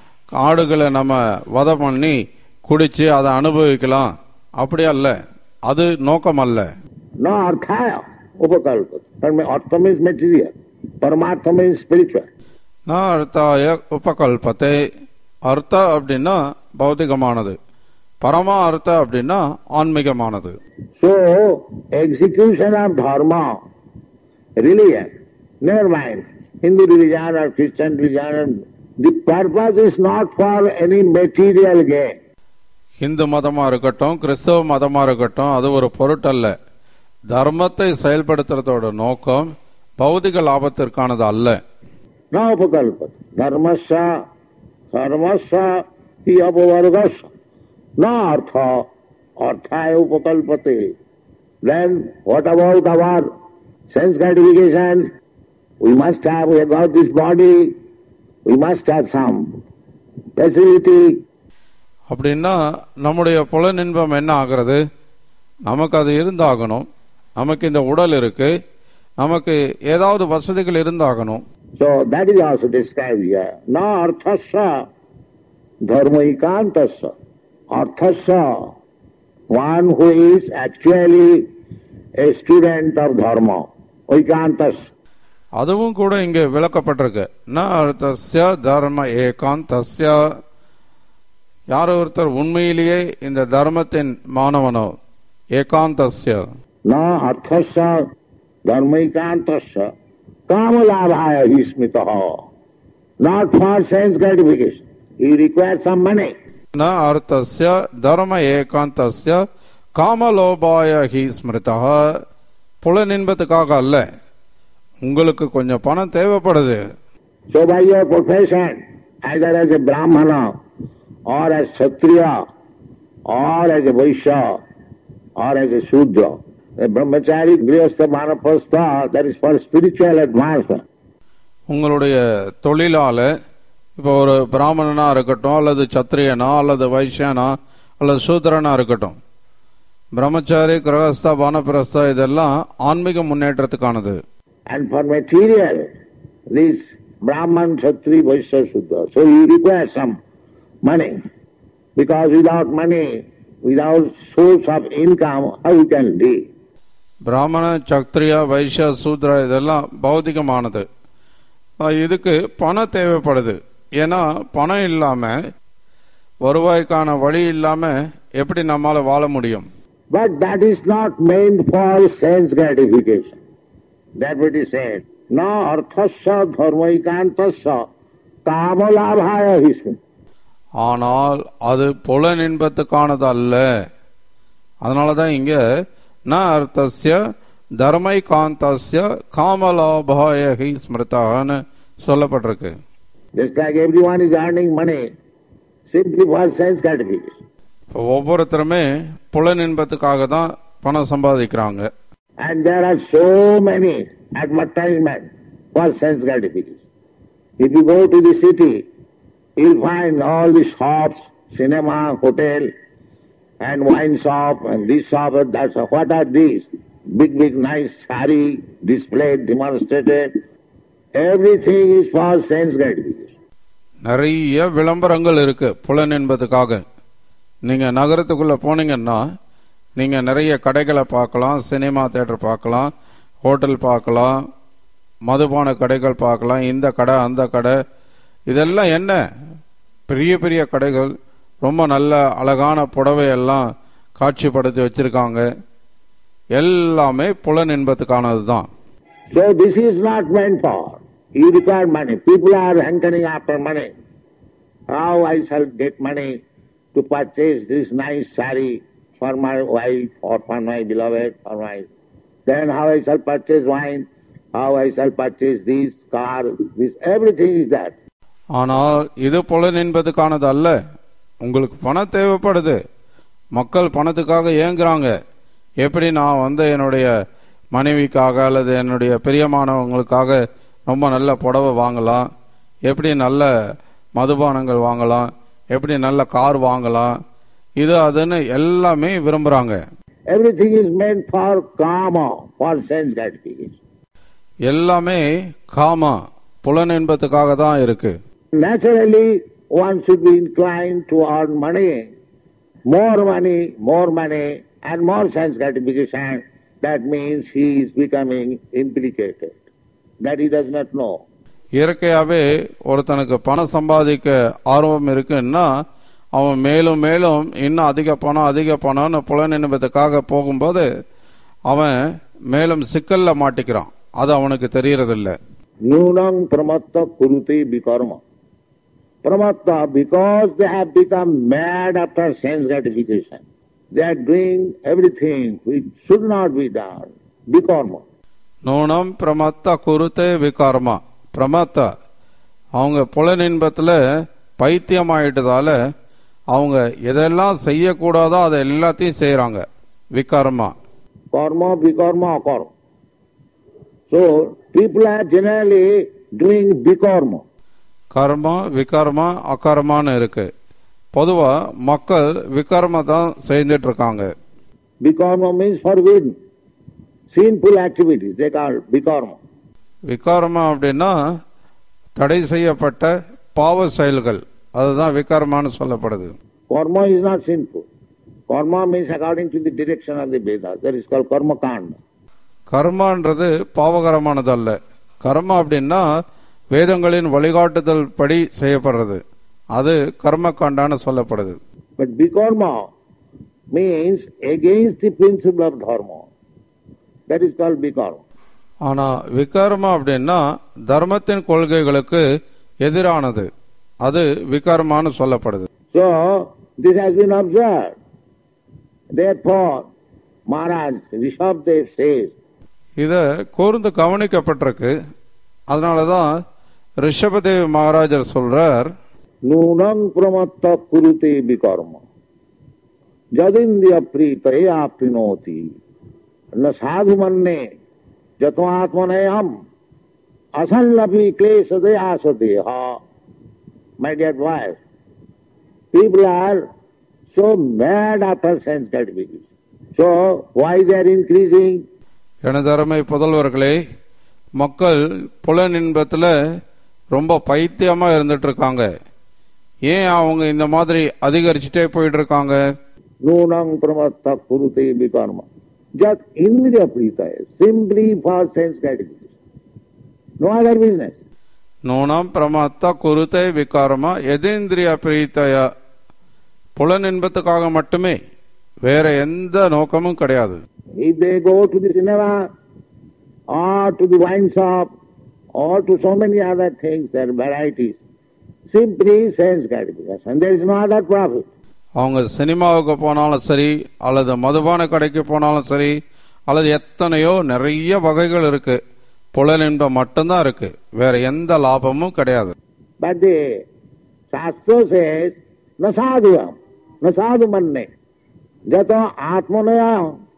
Speaker 3: ஆடுகளை நம்ம வதை பண்ணி குடிச்சு அதை அனுபவிக்கலாம் அப்படி அல்ல அது நோக்கம் அல்ல
Speaker 4: No arthaya upakalpat. Artha means material. Paramartha means spiritual.
Speaker 3: நான் அர்த்தாய உபகல்பத்தை அர்த்த அப்படின்னா பௌதிகமானது பரமா அர்த்த அப்படின்னா ஆன்மீகமானது
Speaker 4: So, execution of dharma, religion, never mind, Hindu religion or Christian religion, the purpose is not for any material gain.
Speaker 3: Hindu மதமா இருக்கட்டும் கிறிஸ்தவ மதமா இருக்கட்டும் அது ஒரு பொருட்டல்ல தர்மத்தை செயல்படுத்துறதோட நோக்கம் பௌதிக லாபத்திற்கானது அல்ல
Speaker 4: न उपकल्पते धर्मस्य धर्मस्य हि अपवर्गस्य न अर्थ अर्थाय उपकल्पते then what about our sense gratification we must have we have got this body we must have some facility
Speaker 3: அப்படின்னா நம்முடைய புலனின்பம் என்ன ஆகிறது நமக்கு அது இருந்தாகணும் நமக்கு இந்த உடல் இருக்கு நமக்கு ஏதாவது வசதிகள் இருந்தாகணும்
Speaker 4: so that is also described here na arthasya dharmaikantasya arthasya one who is actually a student of dharma oikantasya
Speaker 3: அதுவும் கூட இங்கே விளக்கப்பட்டிருக்கு ந அர்த்தஸ்ய தர்ம ஏகாந்தஸ்ய யார் ஒருத்தர் உண்மையிலேயே இந்த தர்மத்தின் மாணவனோ ஏகாந்தஸ்ய
Speaker 4: न अर्थस्य धर्मैकान्तस्य कामलाभाय हि स्मृतः not for sense gratification. He requires some money.
Speaker 3: ந அர்த்தஸ்ய தர்ம ஏகாந்தஸ்ய காமலோபாய ஹி ஸ்மிருதா புலனின்பத்துக்காக அல்ல உங்களுக்கு கொஞ்சம் பணம் தேவைப்படுது
Speaker 4: So by your profession, either as a Brahmana or as Kshatriya or as a Vaishya or as a Shudra, a brahmachari, grihastha, manapastha, that is for spiritual advancement.
Speaker 3: உங்களுடைய தொழிலால இப்போ ஒரு பிராமணனா இருக்கட்டும் அல்லது சத்திரியனா அல்லது வைசியனா அல்லது சூத்திரனா இருக்கட்டும் பிரம்மச்சாரி கிரகஸ்தா வானப்பிரஸ்தா இதெல்லாம் ஆன்மீக முன்னேற்றத்துக்கானது
Speaker 4: And for material, this Brahman, Kshatri, Vaishya, Shudra. So he requires some money. Because without money, without source of income, how you can live?
Speaker 3: பிராமண சத்திரியா வைசிய சூத்ரா இதெல்லாம் பௌதிகமானது அஹ் இதுக்கு பணம் தேவைப்படுது ஏன்னா பணம் இல்லாம வருவாய்க்கான வழி இல்லாம எப்படி நம்மால வாழ முடியும்
Speaker 4: But that is not meant for sense gratification. That what he said. Na arthasya dharmaikantasya kamalabhaya hismi.
Speaker 3: ஆனால் அது புலன் இன்பத்துக்கானது அல்ல அதனாலதான் இங்க ந அர்த்தஸ்ய தர்மை காந்தஸ்ய காமலாபாய ஹி ஸ்மிருதான்னு சொல்லப்பட்டிருக்கு
Speaker 4: Just like everyone is earning money simply for sense gratification.
Speaker 3: இப்போ ஒவ்வொருத்தருமே புலன் இன்பத்துக்காக தான் பணம் சம்பாதிக்கிறாங்க
Speaker 4: And there are so many advertisements for sense gratification. If you go to the city, you'll find all the shops, cinema, hotel, and wine shop, and this shop, and that shop. What are these? Big, big, nice sari displayed, demonstrated. Everything is for sense gratification.
Speaker 3: நிறைய விளம்பரங்கள் இருக்கு புலன் என்பதுக்காக நீங்க நகரத்துக்குள்ள போனீங்கன்னா நீங்க நிறைய கடைகளை பார்க்கலாம் சினிமா தேட்டர் பார்க்கலாம் ஹோட்டல் பார்க்கலாம் மதுபான கடைகள் பார்க்கலாம் இந்த கடை அந்த கடை இதெல்லாம் என்ன பெரிய பெரிய கடைகள் ரொம்ப நல்ல அழகான புடவை எல்லாம் காட்சிப்படுத்தி வச்சிருக்காங்க எல்லாமே புலன் என்பதுக்கானது தான்
Speaker 4: So this is not meant for. You require money. People are hankering after money. How I shall get money to purchase this nice sari for my wife or for my beloved or my then how I shall purchase wine, how I shall purchase this car, this everything is that.
Speaker 3: ஆனால் இது புலன் என்பதுக்கானது அல்ல உங்களுக்கு பணம் தேவைப்படுது மக்கள் பணத்துக்காக ஏங்குறாங்க எப்படி நான் வந்து என்னுடைய மனைவிக்காக அல்லது என்னுடைய பிரியமானவங்களுக்காக ரொம்ப நல்ல புடவை வாங்கலாம் எப்படி நல்ல மதுபானங்கள் வாங்கலாம் எப்படி நல்ல கார் வாங்கலாம் இது அதுன்னு எல்லாமே விரும்புறாங்க
Speaker 4: Everything is meant for karma, for sense gratification.
Speaker 3: எல்லாமே காமா புலன் என்பதுக்காக தான் இருக்கு
Speaker 4: Naturally, one should be inclined to earn money, more money, more money, and more sense gratification. That means he is becoming implicated. That he does not know.
Speaker 3: இயற்கையாவே ஒருத்தனுக்கு பணம் சம்பாதிக்க ஆர்வம் இருக்குன்னா அவன் மேலும் மேலும் இன்னும் அதிக பணம் அதிக பணம்னு புலன் என்பதுக்காக போகும்போது அவன் மேலும் சிக்கல்ல மாட்டிக்கிறான் அது அவனுக்கு தெரியறதில்ல
Speaker 4: Nunang pramatta kurute vikarma. Pramatta, because they have become mad after sense gratification. They are doing everything which should not be done. Vikarma.
Speaker 3: நூனம் பிரமத்த குருத்தே விகாரமா பிரமத்த அவங்க புலன் இன்பத்துல பைத்தியம் ஆயிட்டதால அவங்க எதெல்லாம் செய்யக்கூடாதோ அதை எல்லாத்தையும் செய்யறாங்க விகாரமா
Speaker 4: Karma, vikarma, akarma. So, people are generally doing vikarma.
Speaker 3: கர்மா விகர்மா அகர்மான்னு இருக்கு பொதுவா மக்கள் விகர்ம தான் செஞ்சுட்டு இருக்காங்க
Speaker 4: Vikarma means forbidden. Sinful activities, they call vikarma.
Speaker 3: விகாரமா அப்படின்னா தடை செய்யப்பட்ட பாவ செயல்கள் அதுதான் விகாரமான்னு சொல்லப்படுது
Speaker 4: Karma is not sinful. Karma means according to the direction of the Vedas. That is called karma kanda.
Speaker 3: கர்மான்றது பாவகரமானது அல்ல கர்மா அப்படின்னா வேதங்களின் வழிகாட்டுதல் படி செய்யப்படுறது அது கர்ம காண்டான்னு சொல்லப்படுது
Speaker 4: But vikarma means against the principle of dharma. That is called vikarma.
Speaker 3: ஆனா விகாரமா அப்படின்னா தர்மத்தின் கொள்கைகளுக்கு எதிரானது அது விகாரமான்னு சொல்லப்படுது
Speaker 4: So, this has been observed. Therefore, Maharaj Rishabdev says,
Speaker 3: இத கூர்ந்து கவனிக்கப்பட்டிருக்கு அதனாலதான் ரிஷபதேவ் மகாராஜர் சொல்றார்
Speaker 4: Nunang pramatta kurute vikarma. Jadindya pritaya aprinoti. Na sadhu manne jato atmanayam asallapi klesha deha. My dear wife, people are so mad after sense gratification. So, why they are increasing?
Speaker 3: எனது அருமை புதல்வர்களே மக்கள் புலன் இன்பத்துல ரொம்ப பைத்தியமா இருந்துட்டு இருக்காங்க ஏன் அவங்க இந்த மாதிரி அதிகரிச்சுட்டே போயிட்டு இருக்காங்க
Speaker 4: Nunang pramatta kurute vikarma. Just indriya pritaya, simply for sense gratification. No other business.
Speaker 3: நூனம் பிரமத்தா குருத்தை விகாரமா எதேந்திரிய பிரீத்தய புலன் இன்பத்துக்காக மட்டுமே வேற எந்த நோக்கமும் கிடையாது
Speaker 4: If they go to the cinema or to the wine shop or to so many other things, there are varieties, simply sense gratification. There is no other profit.
Speaker 3: அவங்க சினிமாவுக்கு போனாலும் சரி அல்லது மதுபான கடைக்கு போனாலும் சரி அல்லது எத்தனையோ நிறைய வகைகள் இருக்கு புலன் இன்பம் மட்டும்தான் இருக்கு வேற எந்த லாபமும் கிடையாது
Speaker 4: But the Shastra says, na sadhuam, na sadhu manne, jato atmanaya,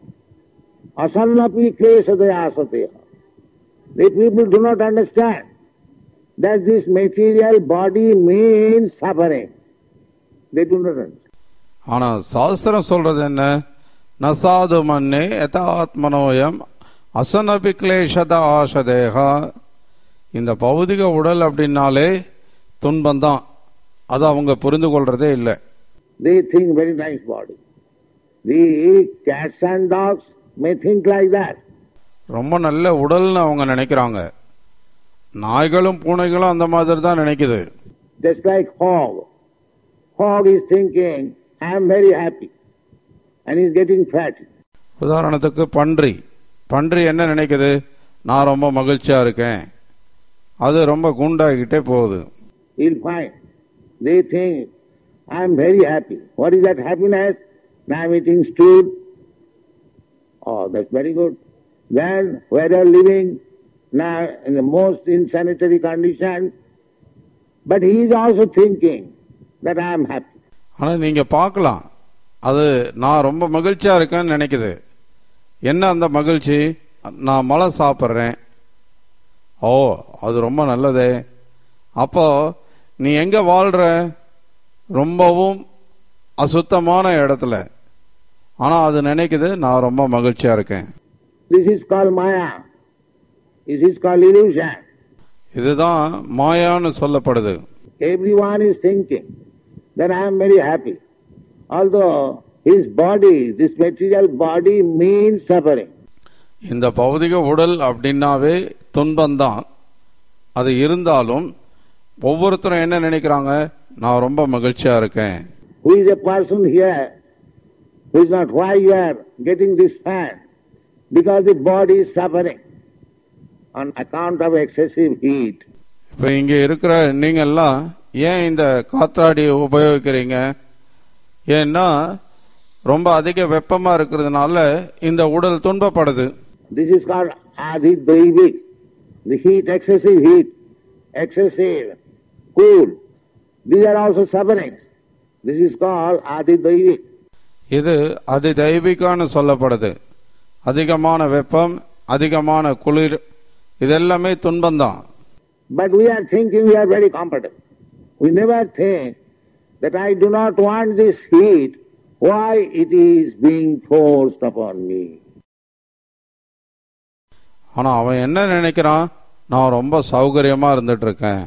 Speaker 4: asannapi klesadaya asatya. The people do not understand that this material body means suffering. They do not understand.
Speaker 3: ஆனா சாஸ்திரம் சொல்றது என்ன நசாது மன்னே யதாத்மனோயம் அசனபிக்லேஷத ஆசதேகா இந்த பௌதிக உடல் அப்படின்னாலே துன்பம்தான் அது அவங்க புரிந்து கொள்றதே இல்லை
Speaker 4: They think very nice body. The cats and dogs may think like that.
Speaker 3: ரொம்ப நல்ல உடல்னு அவங்க நினைக்கிறாங்க நாய்களும் பூனைகளும் அந்த மாதிரி தான் நினைக்குது
Speaker 4: Just like hog. Hog is thinking, I am very happy. And he is getting fat.
Speaker 3: உதாரணத்துக்கு பன்றி பன்றி என்ன நினைக்குது நான் ரொம்ப மகிழ்ச்சியா இருக்கேன் அது ரொம்ப குண்டாகிட்டே போகுது
Speaker 4: He'll find. They think, I am very happy. What is that happiness? Now I am eating stew. Oh, that's very good. Then, where you are living, now in the most insanitary condition, but he is also thinking that I am happy.
Speaker 3: ஆனா நீங்க பார்க்கலாம் அது நான் ரொம்ப மகிழ்ச்சியா இருக்கேன்னு நினைக்குது என்ன அந்த மகிழ்ச்சி நான் மழை சாப்பிட்றேன் ஓ அது ரொம்ப நல்லதே அப்போ நீ எங்க வாழ்ற ரொம்பவும் அசுத்தமான இடத்துல ஆனா அது நினைக்குது நான் ரொம்ப மகிழ்ச்சியா இருக்கேன்
Speaker 4: This is called Maya. This is called illusion.
Speaker 3: இதுதான் மாயான்னு சொல்லப்படுது
Speaker 4: Everyone is thinking that I am very happy. Although his body, this material body means suffering.
Speaker 3: இந்த பௌதிக உடல் அப்படின்னாவே துன்பம்தான் அது இருந்தாலும் ஒவ்வொருத்தரும் என்ன நினைக்கிறாங்க நான் ரொம்ப மகிழ்ச்சியா இருக்கேன்
Speaker 4: who is a person here who is not why you are getting this fan? Because the body is suffering on account of excessive heat.
Speaker 3: இப்போ இங்கே இருக்கிற நீங்கெல்லாம் ஏன் இந்த காத்தாடி உபயோகிக்கிறீங்க ஏன்னா ரொம்ப அதிக வெப்பமா இருக்கிறதுனால இந்த உடல் துன்பப்படுது
Speaker 4: This is called adhidaivik. The heat, excessive heat, excessive cool. These are also sufferings. This is called adhidaivik.
Speaker 3: இது அது தெய்வீகான்னு சொல்லப்படுது அதிகமான வெப்பம் அதிகமான குளிர் இதெல்லாமே துன்பம்தான்
Speaker 4: But we are thinking we are very comfortable. We never think that I do not want this heat, why it is being forced upon me.
Speaker 3: ஆனா அவன் என்ன நினைக்கிறான் நான் ரொம்ப சௌகரியமா இருந்துட்டு இருக்கேன்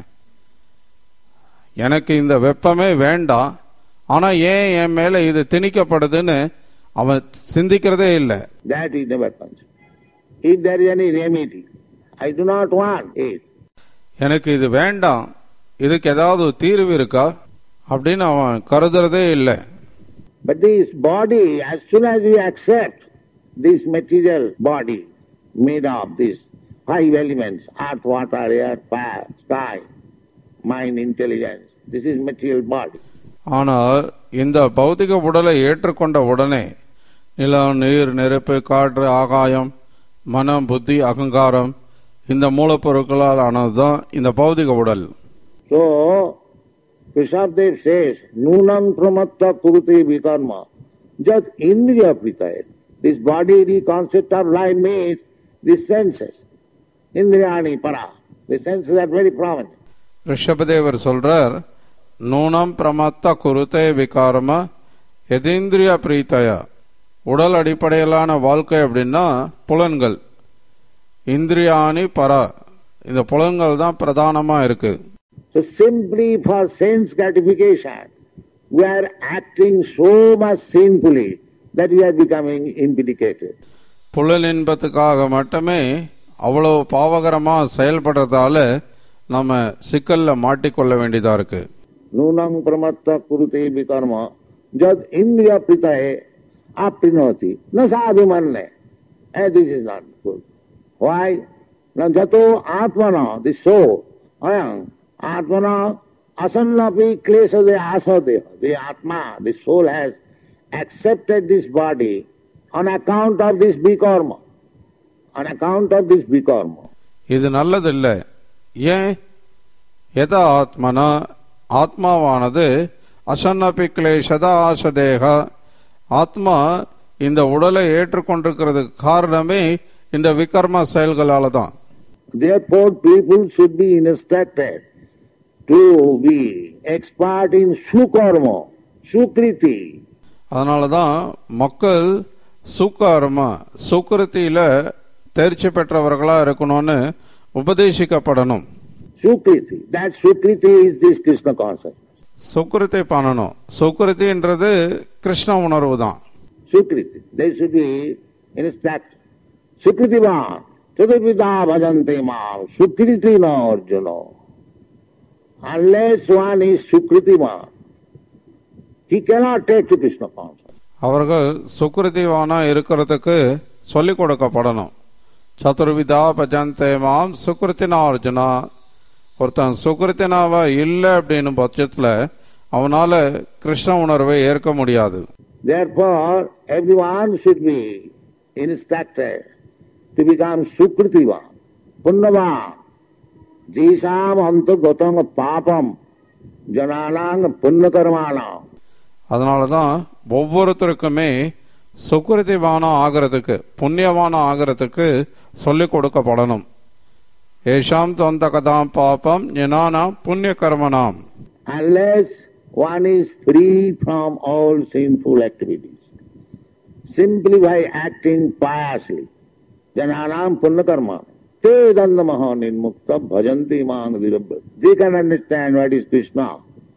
Speaker 3: எனக்கு இந்த வெப்பமே வேண்டாம் ஆனா ஏன் என் மேல இது திணிக்கப்படுதுன்னு அவன் சிந்திக்கிறதே இல்லை
Speaker 4: That he never considers. If there is any remedy, I do not want it.
Speaker 3: எனக்கு இது வேண்டாம் இதுக்கு ஏதாவது தீர்வு இருக்கா அப்படின்னு அவன் கருதுறதே இல்லை
Speaker 4: But this body, as soon as we accept this material body made of these five elements, earth, water, air, fire, sky, mind, intelligence, this is material body.
Speaker 3: ஆனால் இந்த பௌதிக உடலை ஏற்றுக்கொண்ட உடனே நிலம் நீர் நெருப்பு காற்று ஆகாயம் மனம் புத்தி அகங்காரம் இந்த மூலப்பொருட்களால் ஆனதுதான் இந்த பௌதிக உடல்
Speaker 4: So, Krishabdev says, Nunam pramatta kurute vikarma, jat indriya pritaye. This body, the concept of life means the senses. Indriyani para. The senses are very prominent.
Speaker 3: ரிஷபதேவர் சொல்றார் நூனம் பிரமத்த குருத்தே விகாரம எதேந்திரிய பிரீத்தய உடல் அடிப்படையிலான வாழ்க்கை அப்படின்னா புலன்கள் இந்திரியாணி பர இந்த புலன்கள் தான் பிரதானமா இருக்கு
Speaker 4: So simply for sense gratification, we are acting so much sinfully that we are becoming implicated.
Speaker 3: புலன் இன்பத்துக்காக மட்டுமே அவ்வளவு பாவகரமா செயல்படுறதால நம்ம சிக்கல்ல மாட்டிக்கொள்ள வேண்டியதா இருக்கு
Speaker 4: Nunam pramatta kurute vikarma, jad indriya pritaye aprinoti, na sadhu manne. Eh, this is not good. Why? Na jato atmana, the soul, ayam, atmana asannapi klesa de asadeha. The atma, the soul has accepted this body on account of this bikarma. On account of this bikarma.
Speaker 3: இது நல்லதில்லை ஏன் எதா ஆத்மனா ஆத்மாவானது அசன்னபி கிளேஷத ஆசதேக ஆத்மா இந்த உடலை ஏற்றுக்கொண்டிருக்கிறதுக்கு காரணமே இந்த விகர்ம செயல்களால தான்
Speaker 4: Therefore, people should be instructed to be expert in sukarma, sukriti.
Speaker 3: அதனால தான் மக்கள் சுக்கர்மா சுக்கிருத்தியில தேர்ச்சி பெற்றவர்களா இருக்கணும்னு உபதேசிக்கப்படணும்
Speaker 4: Sukriti. That sukriti is this Krishna consciousness.
Speaker 3: சுக்கிருத்தை பண்ணணும் சுக்கிருத்தின்றது கிருஷ்ண உணர்வு தான்
Speaker 4: Sukriti. They should be instructed. Sukriti man. Chaturvida bhajante mam. Sukriti na arjuna. Unless one is sukriti man, he cannot take to Krishna consciousness.
Speaker 3: அவர்கள் சுக்கிருதிவானா இருக்கிறதுக்கு சொல்லிக் கொடுக்கப்படணும் சதுர்விதா பஜந்தே மாம் சுக்கிருத்தினா அர்ஜுனா ஒருத்தன் சுக்கிருத்தினாவா இல்லை அப்படின்னு பட்சத்துல அவனால கிருஷ்ண உணர்வை ஏற்க முடியாது
Speaker 4: Therefore, everyone should be instructed to become Sukritivan, Punnavan, Jisam Antagatang Papam, Jananang Punnakarmanam.
Speaker 3: அதனால தான் ஒவ்வொருத்தருக்குமே சுக்கிருதிவானம் ஆகிறதுக்கு புண்ணியவானம் ஆகிறதுக்கு சொல்லிக் கொடுக்கப்படணும் ஏஷாம் தொந்த கதாம் பாபம் ஞானாம் புண்ணிய கர்மனாம்
Speaker 4: Unless one is free from all sinful activities, simply by acting piously, Jananam Punnakarma. Te dandamaha nirmukta bhajanti mang dirabha. They can understand what is Krishna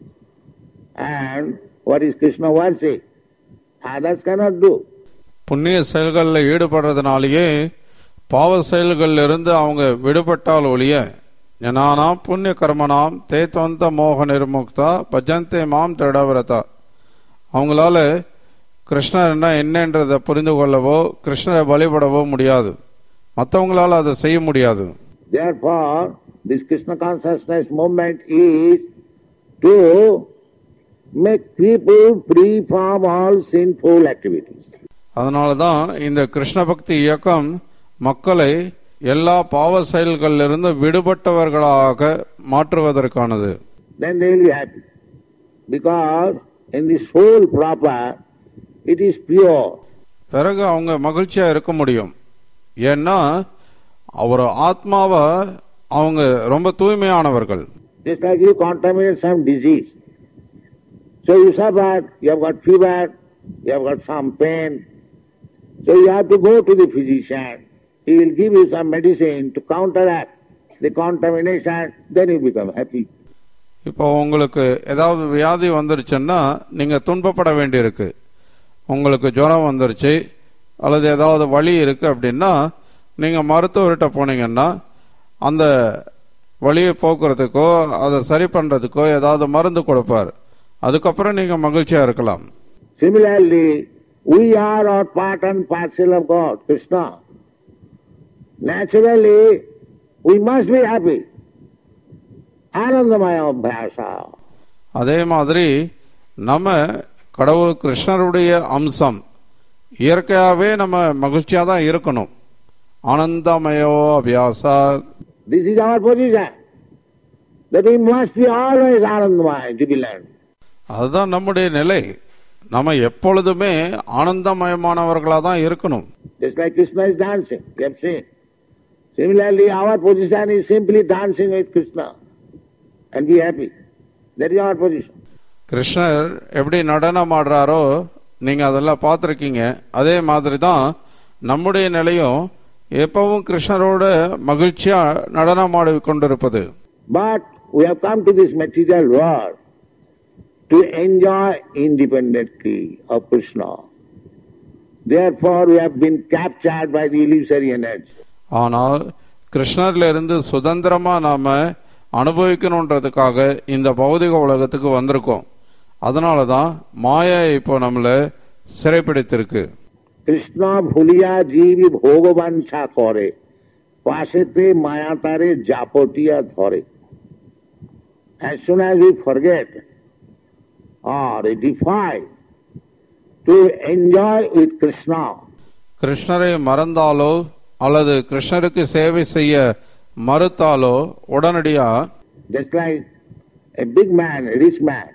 Speaker 4: and what is Krishna worship. Others cannot do.
Speaker 3: புண்ணிய செயல்களில் ஈடுபடுறதுனாலேயே பாவ செயல்களில் இருந்து அவங்க விடுபட்டால் ஒழிய ஞானாம் புண்ணிய கர்மனாம் தே தொந்த மோக நிர்முக்தா பஜந்தே மாம் திடவிரதா அவங்களால கிருஷ்ணர்னா என்னன்றதை புரிந்து கொள்ளவோ கிருஷ்ணரை வழிபடவோ முடியாது மற்றவங்களால அதை செய்ய முடியாது
Speaker 4: Therefore, this Krishna consciousness movement is to make people free from all sinful activities.
Speaker 3: அதனால தான் இந்த கிருஷ்ண பக்தி இயக்கம் மக்களை எல்லா பாவ செயல்களிலிருந்து விடுபட்டவர்களாக மாற்றுவதற்கானது
Speaker 4: Then they will be happy. Because in the soul proper, it is pure.
Speaker 3: பிறகு அவங்க மகிழ்ச்சியா இருக்க முடியும் ஏன்னா அவர் ஆத்மாவை அவங்க ரொம்ப தூய்மையானவர்கள்
Speaker 4: Just like you contaminate some disease. So you suffer, you have got fever, you have got some pain. So you have to go to the physician. He will give you some medicine to counteract the contamination, then you become happy.
Speaker 3: இப்போ உங்களுக்கு ஏதாவது வியாதி வந்துருச்சுன்னா நீங்க துன்பப்பட வேண்டியிருக்கு உங்களுக்கு ஜுரம் வந்துருச்சு அல்லது ஏதாவது வலி இருக்கு அப்படின்னா நீங்க மருத்துவர்கிட்ட போனீங்கன்னா அந்த வலியை போக்குறதுக்கோ அதை சரி பண்றதுக்கோ ஏதாவது மருந்து கொடுப்பார் அதுக்கப்புறம் நீங்க மகிழ்ச்சியா இருக்கலாம்
Speaker 4: Similarly, we are all part and parcel of God, Krishna. Naturally, we must be happy. Anandamaya Abhyasa.
Speaker 3: அதே மாதிரி நம்ம கடவுள் கிருஷ்ணருடைய அம்சம் இயற்கையாகவே நம்ம மகிழ்ச்சியாக தான் இருக்கணும் ஆனந்தமயோ Abhyasa
Speaker 4: This is our position. That we must be always Anandamaya, jubilant.
Speaker 3: அதுதான் நம்முடைய நிலை நம்ம எப்பொழுதுமே ஆனந்தமயமானவர்களாக தான் இருக்கணும்
Speaker 4: Just like Krishna is dancing, you have seen. Similarly, our position is simply dancing with Krishna and be happy. That is our position.
Speaker 3: கிருஷ்ணர் எப்படி நடனம் ஆடுறாரோ நீங்க அதெல்லாம் பார்த்துருக்கீங்க அதே மாதிரி தான் நம்முடைய நிலையும் எப்பவும் கிருஷ்ணரோட மகிழ்ச்சியா நடனம் ஆடி கொண்டிருப்பது
Speaker 4: But we have come to this material world to enjoy independently of Krishna. Therefore, we have been captured by the illusory energy.
Speaker 3: ஆனால் கிருஷ்ணர்ல இருந்து சுதந்திரமா நாம அனுபவிக்கணுன்றதுக்காக இந்த பௌதிக உலகத்துக்கு வந்திருக்கோம் அதனால தான் மாயா இப்போ நம்மள சிறைப்பிடித்திருக்கு
Speaker 4: কৃষ্ণ ভুলিয়া জীব ভোগবাঞ্ছা করে পাশেতে মায়া তারে জাপটিয়া ধরে As soon as we forget or defy to enjoy with Krishna,
Speaker 3: கிருஷ்ணரை மறந்தாலோ அல்லது கிருஷ்ணருக்கு சேவை செய்ய மறுத்தாலோ உடனடியா
Speaker 4: just like a big man, a rich man.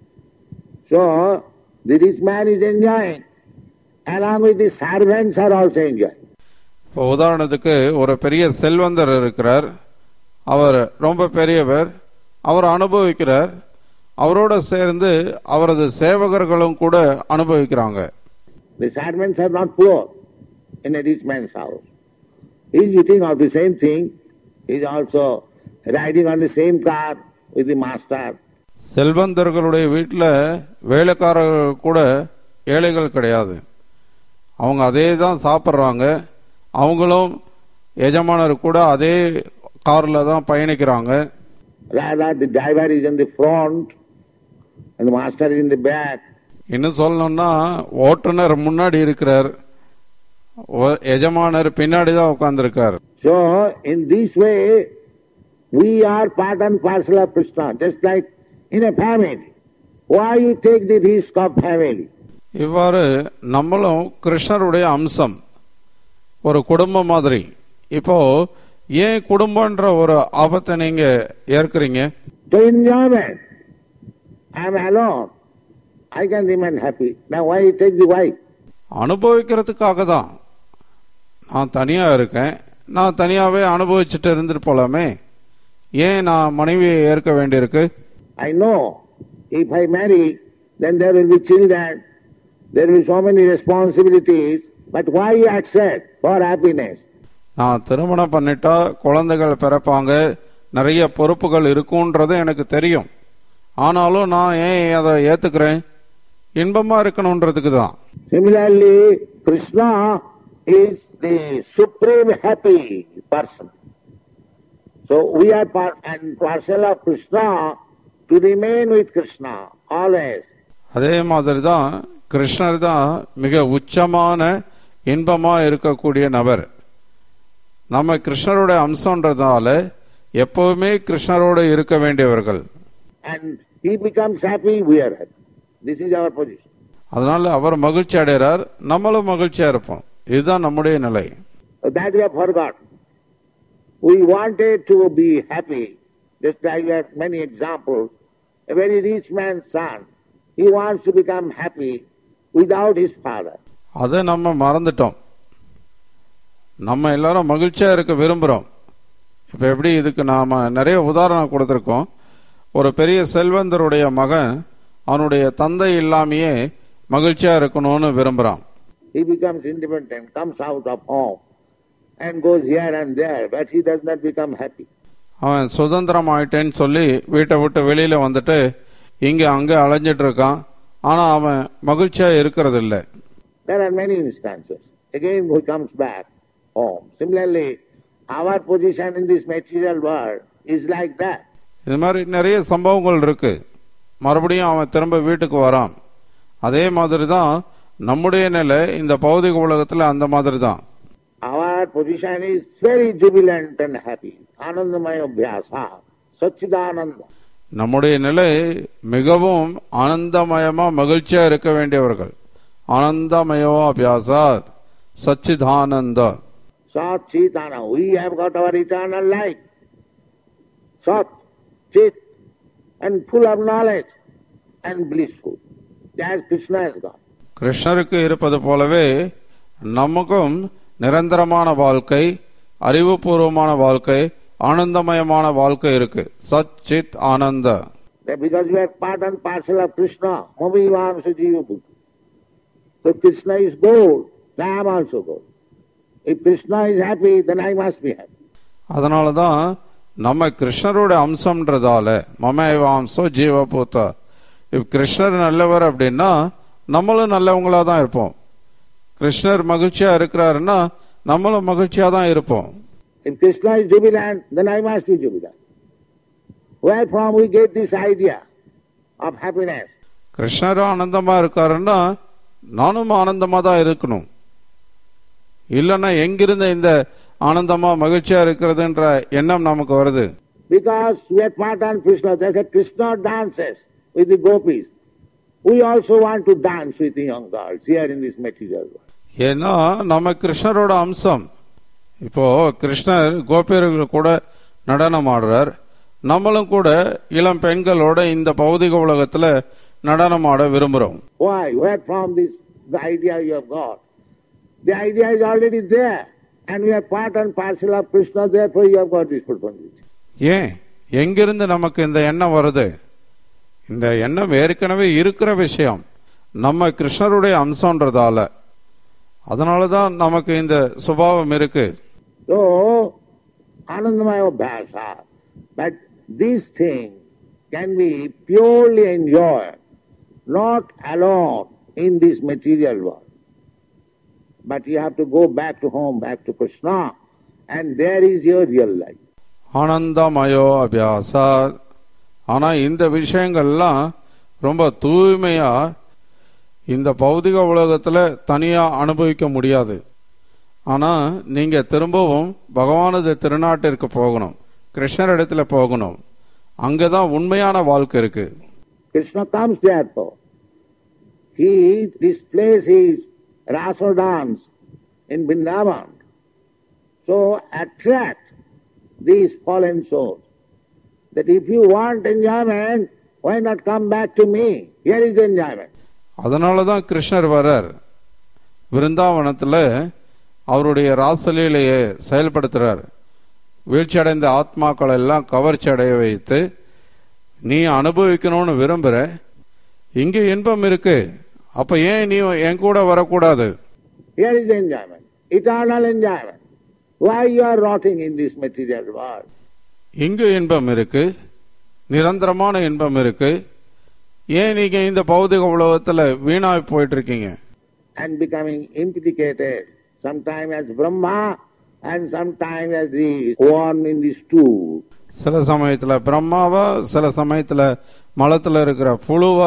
Speaker 4: So the rich man is enjoying, along with the servants are also enjoying.
Speaker 3: இப்போ உதாரணத்துக்கு ஒரு பெரிய செல்வந்தர் இருக்கிறார் அவர் ரொம்ப பெரியவர் அவர் அனுபவிக்கிறார் அவரோட சேர்ந்து அவரது சேவகர்களும் கூட அனுபவிக்கிறாங்க
Speaker 4: The servants are not poor in a rich man's house. He is eating of the same thing. He is also riding on the same car with the master.
Speaker 3: செல்வந்தர்களுடைய வீட்டில் வேலைக்காரர்கள் கூட ஏழைகள் கிடையாது அவங்க அதே தான் சாப்பிட்றாங்க அவங்களும் எஜமானர் கூட அதே காரில் தான் பயணிக்கிறாங்க
Speaker 4: Rather, the driver is in the front and the master is in the back.
Speaker 3: இன்னும் சொல்லணும்னா ஓட்டுநர் முன்னாடி இருக்கிறார் ஓ- எஜமானர் பின்னாடி தான் உட்கார்ந்துருக்கார்
Speaker 4: So, in this way, we are part and parcel of Krishna, just like in a family. Why you take the risk of family?
Speaker 3: இவ்வாறு நம்மளும் கிருஷ்ணருடைய அம்சம் ஒரு குடும்பம் மாதிரி இப்போ ஏன் குடும்பம்ன்ற ஒரு ஆபத்தை நீங்க ஏற்கிறீங்க
Speaker 4: To enjoyment. I am alone. I can remain happy. Now why you take the wife?
Speaker 3: அனுபவிக்கிறதுக்காக தான் நான் தனியா இருக்கேன் நான் தனியாவே அனுபவிச்சுட்டு இருந்துட்டு போலாமே ஏன் நான் மனைவியை ஏற்க வேண்டியிருக்கு
Speaker 4: I know if I marry, then there will be children, there will be so many responsibilities, but why you accept for happiness?
Speaker 3: நான் திருமணம் பண்ணிட்டா குழந்தைகள் பிறப்பாங்க நிறைய பொறுப்புகள் இருக்குன்றது எனக்கு தெரியும் ஆனாலும் நான் ஏன் அதை ஏத்துக்கிறேன் இன்பமா இருக்கணுன்றதுக்கு தான்
Speaker 4: Similarly, Krishna is the supreme happy person. So we are part and parcel of Krishna to remain with Krishna always.
Speaker 3: அதே மாதிரி தான் கிருஷ்ணர் தான் மிக உச்சமான இன்பமா இருக்கக்கூடிய நபர் நம்ம கிருஷ்ணருடைய அம்சம்ன்றதால எப்பவுமே கிருஷ்ணரோடு இருக்க வேண்டியவர்கள்
Speaker 4: And he becomes happy, we are happy. This is our position.
Speaker 3: அதனால அவர் மகிழ்ச்சி அடைகிறார் நம்மளும் மகிழ்ச்சியா இருப்போம் இதுதான் நம்முடைய நிலை
Speaker 4: So that we have forgotten. We wanted to be happy, just like we have many examples. A very rich man's son, he wants to become happy without his father.
Speaker 3: அதை நம்ம மறந்துட்டோம் நம்ம எல்லாரும் மகிழ்ச்சியா இருக்க விரும்புறோம் இப்ப எப்படி இதுக்கு நாம நிறைய உதாரணம் கொடுத்திருக்கோம் ஒரு பெரிய செல்வந்தருடைய மகன் அவனுடைய தந்தை இல்லாமையே மகிழ்ச்சியா இருக்கணும்னு விரும்புறான்
Speaker 4: He becomes independent, comes out of home, and goes here and there, but he does not become happy.
Speaker 3: அவன் சுதந்திரம் ஆயிட்டேன்னு சொல்லி வீட்டை விட்டு வெளியில வந்துட்டு இங்க அங்க அலைஞ்சிட்டு இருக்கான் ஆனா அவன் மகிழ்ச்சியா இருக்கிறது இல்லை
Speaker 4: There are many instances. Again, he comes back home. Similarly, our position in this material world is like that.
Speaker 3: இது மாதிரி நிறைய சம்பவங்கள் இருக்கு மறுபடியும் அவன் திரும்ப வீட்டுக்கு வரான் அதே மாதிரி தான் நம்முடைய நிலை இந்த பௌதிக உலகத்துல அந்த மாதிரி தான்
Speaker 4: Our position is very jubilant and happy. Anandamaya Abhyasa, Satchidananda.
Speaker 3: நம்முடைய நிலை மிகவும் ஆனந்தமயமா மகிழ்ச்சியா இருக்க வேண்டியவர்கள் ஆனந்தமயோ அபியாசாத் சச்சிதானந்த
Speaker 4: Sat Chitana. We have got our eternal life. Sat, Chit, and full of knowledge and blissful. As Krishna has got.
Speaker 3: கிருஷ்ணருக்கு இருப்பது போலவே நமக்கும் நிரந்தரமான வாழ்க்கை அறிவுபூர்வமான வாழ்க்கை ஆனந்தமயமான வாழ்க்கை இருக்கு சச்சித் ஆனந்த
Speaker 4: That because we are part and parcel of Krishna, Mami Vamsa Jiva Bhuta. So Krishna is gold, then I am also gold. If Krishna is happy, then I must be happy.
Speaker 3: அதனால தான் நம்ம கிருஷ்ணரோட அம்சம்ன்றதால மமேவாம்சோ ஜீவபூத்த இப்ப கிருஷ்ணர் நல்லவர் அப்படின்னா நம்மளும் நல்லவங்களா தான் இருப்போம் கிருஷ்ணர் மகிழ்ச்சியா இருக்கிறாருன்னா நம்மளும் மகிழ்ச்சியா தான் இருப்போம்
Speaker 4: If Krishna is jubilant, then I must be jubilant. Where from we get this idea of happiness?
Speaker 3: கிருஷ்ணரும் ஆனந்தமா இருக்காருன்னா நானும் ஆனந்தமா தான் இருக்கணும் இல்லைன்னா எங்கிருந்து இந்த ஆனந்தமா மகிழ்ச்சியா இருக்கிறதுன்ற எண்ணம் நமக்கு வருது
Speaker 4: Because we are part and Krishna. That's why Krishna dances with the gopis. We also want to dance with the young girls here in this material world.
Speaker 3: ஏன்னா நம்ம கிருஷ்ணரோட அம்சம் இப்போ கிருஷ்ணர் கோபியர்கள் கூட நடனம் ஆடுறார் நம்மளும் கூட இளம் பெண்களோட இந்த பௌதிக உலகத்துல நடனம் ஆட விரும்புறோம்
Speaker 4: Why? Where from this the idea you have got? The idea is already there. And we are part and parcel of Krishna, therefore you have got this Prapanjit.
Speaker 3: ஏன் எங்கிருந்து நமக்கு இந்த எண்ணம் வருது இந்த எண்ணம் ஏற்கனவே இருக்கிற விஷயம் நம்ம கிருஷ்ணருடைய அம்சம்ன்றதால அதனாலதான் நமக்கு இந்த சுபாவம் இருக்கு
Speaker 4: So, Anandamaya Bhasa. But this thing can be purely enjoyed, not alone in this material world. But you have to go back to home, back to Krishna, and there is your real life.
Speaker 3: ஆனந்தமயோ Abhyasa ஆனா இந்த விஷயங்கள்லாம் ரொம்ப தூய்மையா இந்த பௌதிக உலகத்துல தனியா அனுபவிக்க முடியாது ஆனா நீங்க திரும்பவும் பகவானது திருநாட்டிற்கு போகணும் கிருஷ்ணர் இடத்துல போகணும் அங்கதான் உண்மையான வாழ்க்கை இருக்கு
Speaker 4: Krishna comes therefore. He displays his rasa dance in Vrindavan. So attract these fallen souls. That if you want enjoyment, why not come back to me? Here is the enjoyment.
Speaker 3: அதனாலதான் கிருஷ்ணர் வர்றார் விருந்தாவனத்துல அவருடைய ராசலீலையை செயல்படுத்துறார் வீழ்ச்சி அடைந்த ஆத்மாக்கள் எல்லாம் கவர்ச்சி அடைய வைத்து நீ அனுபவிக்கணும்னு விரும்புற இங்க இன்பம் இருக்கு அப்ப ஏன் நீ என் கூட வரக்கூடாது
Speaker 4: Here is the enjoyment, eternal enjoyment. Why you are rotting in this material world?
Speaker 3: இங்கு இன்பம் இருக்கு நிரந்தரமான இன்பம் இருக்கு ஏன் நீங்க இந்த பௌதிக உலகத்துல வீணாய் போயிட்டு இருக்கீங்க
Speaker 4: and becoming implicated, sometime as Brahma and sometime as the worm in the stool.
Speaker 3: சில சமயத்துல பிரம்மாவா சில சமயத்துல மலத்துல இருக்கிற புழுவா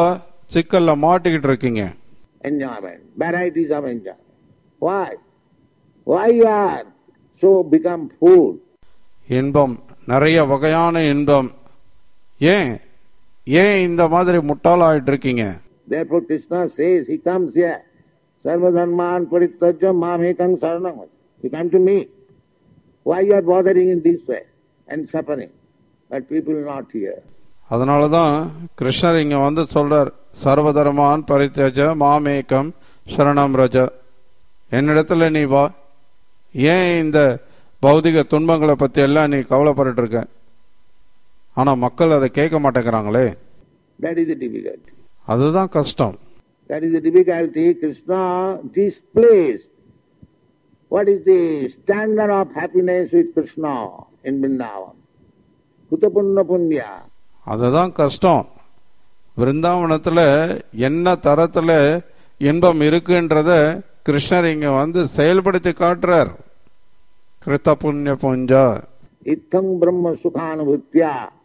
Speaker 3: சிக்கல்ல மாட்டிக்கிட்டு இருக்கீங்க
Speaker 4: enjoyment, varieties of enjoyment. Why? Why you are so become fool?
Speaker 3: இன்பம் நிறைய வகையான இன்பம் ஏன் ஏன் இந்த மாதிரி முட்டாளாயிட்டு இருக்கீங்க
Speaker 4: Therefore Krishna says, he comes here, sarvadharman paritajya mamekang saranam. You come to me. Why you are bothering in this way and suffering? But people not here.
Speaker 3: அதனால தான் கிருஷ்ணர் இங்க வந்து சொல்றார் சர்வதர்மான் பரித்தேஜ மாமேகம் சரணம் ரஜ என்னிடத்துல நீ வா ஏன் இந்த பௌதிக துன்பங்களை பத்தி எல்லாம் நீ கவலைப்பட்டு இருக்க ஆனா மக்கள் அதை கேட்க மாட்டேங்கிறாங்களே
Speaker 4: That is the difficulty.
Speaker 3: அதுதான் கஷ்டம்
Speaker 4: That is the difficulty. Krishna displays what is the standard of happiness with Krishna in Vrindavan. Kutapunna punya.
Speaker 3: அதுதான் கஷ்டம் விருந்தாவனத்துல என்ன தரத்துல இன்பம் இருக்குன்றத கிருஷ்ணர் இங்க வந்து செயல்படுத்தி காட்டுறார் கிருத்த புண்ணிய புஞ்சா
Speaker 4: इत्थं ब्रह्म सुखानुभूत्या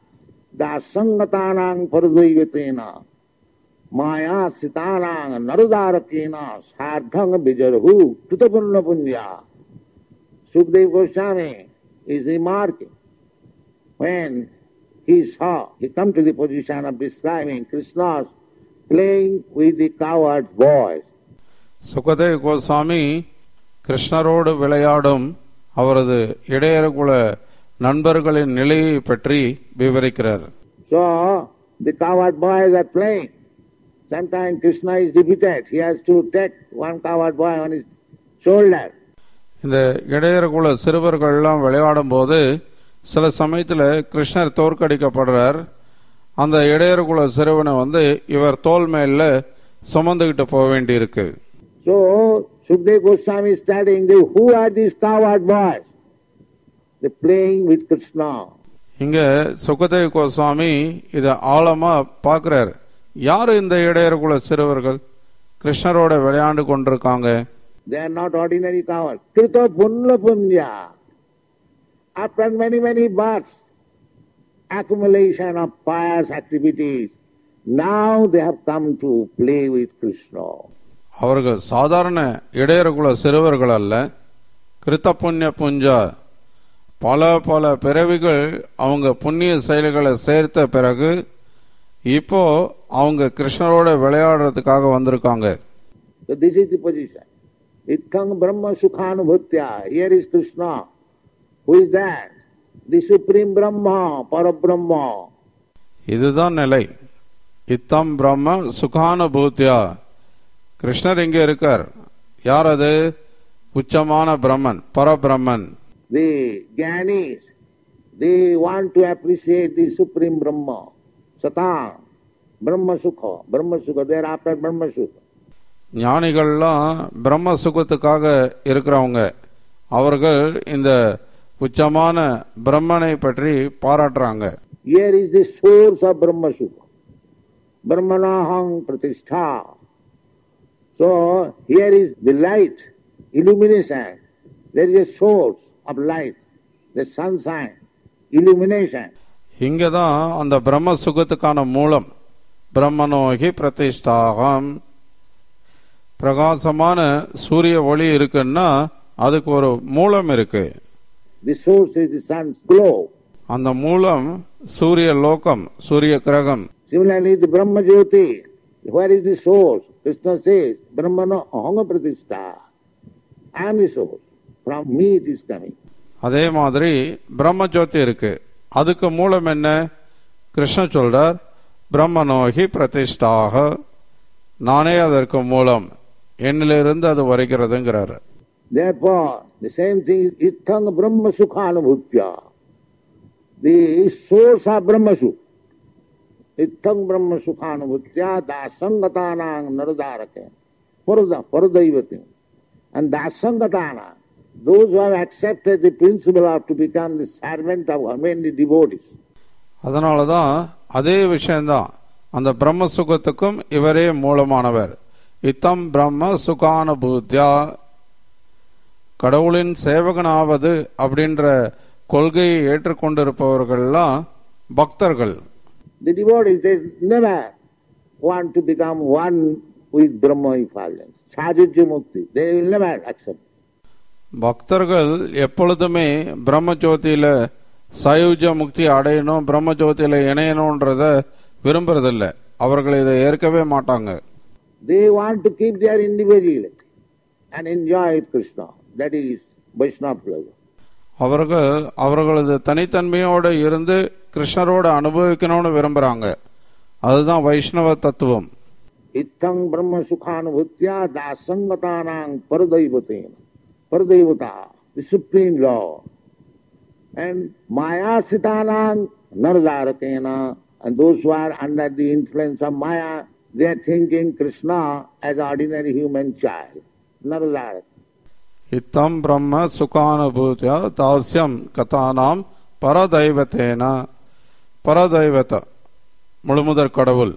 Speaker 4: दासंगतानां परद्वैवतेन माया सितानां नरुदारकेन सार्धं विजरहु कृतपूर्ण पुण्या Sukdev Goswami is remarking when he saw, he come to the position of describing Krishna's playing with the coward boys.
Speaker 3: Sukhdev Goswami கிருஷ்ணரோடு விளையாடும் அவரது இடையறகுல நண்பர்களின் நிலையை பற்றி விவரிக்கிறார்
Speaker 4: So the coward boys are playing. Sometimes Krishna is defeated. He has to take one coward boy on his shoulder.
Speaker 3: இந்த இடையறகுல சிறுவர்கள்லாம் விளையாடும் போது சில சமயத்துல கிருஷ்ணர் தோற்கடிக்கப்படுறார் அந்த இடையறகுல சிறுவனை வந்து இவர் தோல் மேல சுமந்துகிட்டு போக வேண்டியிருக்கு
Speaker 4: So Sukdev Goswami is studying the, who are these coward boys? They're playing with Krishna.
Speaker 3: இங்க சுகதேவ் கோஸ்வாமி இத ஆழமா பார்க்கிறார் யாரு இந்த இடையறகுல சிறுவர்கள் கிருஷ்ணரோட விளையாண்டு கொண்டிருக்காங்க
Speaker 4: They are not ordinary cowards. Krita punla punya. After many, many births, accumulation of pious activities, now they have come to play with Krishna.
Speaker 3: அவர்கள் சாதாரண இடையறகுல சிறுவர்கள் அல்ல கிருத்த புண்ணிய புஞ்சா பல பல பிறவிகள் அவங்க புண்ணிய செயல்களை சேர்த்த பிறகு இப்போ அவங்க கிருஷ்ணரோட விளையாடுறதுக்காக வந்திருக்காங்க
Speaker 4: So this is the position. Ithang Brahma Sukhanubhutya. Here is Krishna. Who is that? The Supreme Brahma, Parabrahma.
Speaker 3: இதுதான் நிலை இத்தம் பிரம்ம சுகானுபூத்தியா கிருஷ்ணர் இங்கே இருக்கார் யார் அது உச்சமான பிரம்மன் பரபிரம்மன்
Speaker 4: The Gyanis, they want to appreciate the Supreme Brahma. Satang, Brahma Sukha, Brahma Sukha, thereafter Brahma Sukha.
Speaker 3: ஞானிகள்லாம் பிரம்ம சுகத்துக்காக இருக்கிறவங்க அவர்கள் இந்த உச்சமான பிரம்மனை பற்றி பாராட்டுறாங்க
Speaker 4: Here is the source of Brahma Sukha. Brahmanahang Pratishtha. So here is the light, illumination. There is a source of light, the sunshine, illumination.
Speaker 3: இங்கே தான் அந்த பிரம்ம சுகத்துக்கான மூலம் பிரம்மனோகி பிரதிஷ்டாகம் பிரகாசமான சூரிய ஒளி இருக்குன்னா அதுக்கு ஒரு மூலம் இருக்கு
Speaker 4: The source is the sun's glow.
Speaker 3: அந்த மூலம் சூரிய லோகம் சூரிய கிரகம்
Speaker 4: Similarly, the Brahma Jyoti, where is the source? Krishna says, Brahmana ahanga pratishtha. I am the source. From me it is coming.
Speaker 3: அதே மாதிரி பிரம்ம ஜோதி இருக்கு அதுக்கு மூலம் என்ன கிருஷ்ண சொல்றார் பிரம்மனோகி பிரதிஷ்டாக நானே அதற்கு மூலம் என்னிலிருந்து அது வருகிறதுங்கிறாரு
Speaker 4: Therefore, the same thing is Ithang Brahma Sukhanubhutya. The source of Brahma Sukha. Ithang Brahma Sukhanubhutya dasangatanang naradarake. Parada, paradaivatim. And dasangatana, those who have accepted the principle of to become the servant of many devotees.
Speaker 3: அதனால தான் அதே விஷயம்தான் அந்த பிரம்ம சுகத்துக்கும் இவரே மூலமானவர் இத்தம் பிரம்ம சுகானுபூத்தியா கடவுளின் சேவகனாவது அப்படின்ற கொள்கையை ஏற்றுக்கொண்டிருப்பவர்கள்லாம் பக்தர்கள்
Speaker 4: The devotees, they never want to become one with Brahma effulgence. Sajujya Mukti. They will never accept.
Speaker 3: பக்தர்கள் எப்பொழுதுமே பிரம்மஜோதியில சயுஜ முக்தி அடையணும் பிரம்மஜோதியில இணையணும்ன்றத விரும்புறதில்ல அவர்கள் இதை ஏற்கவே மாட்டாங்க
Speaker 4: They want to keep their individuality and enjoy Krishna. That is Vaishnava pleasure.
Speaker 3: அவர்கள் அவர்களது தனித்தன்மையோடு இருந்து கிருஷ்ணரோட அனுபவிக்கணும்னு விரும்புறாங்க அதுதான் வைஷ்ணவ தத்துவம்
Speaker 4: Ithang Brahma Sukhanubhutya Dasangatanang Paradaivatena. Paradevata, the Supreme Law. And Maya Sitanang Nardarakena. And those who are under the influence of Maya, they are thinking Krishna as ordinary human child. Nardarak.
Speaker 3: இத்தம் பிரம்ம சுகானுபூத்திய தாஸ்யம் கதானாம் பரதைவத்தேன பரதைவத முழுமுதற் கடவுள்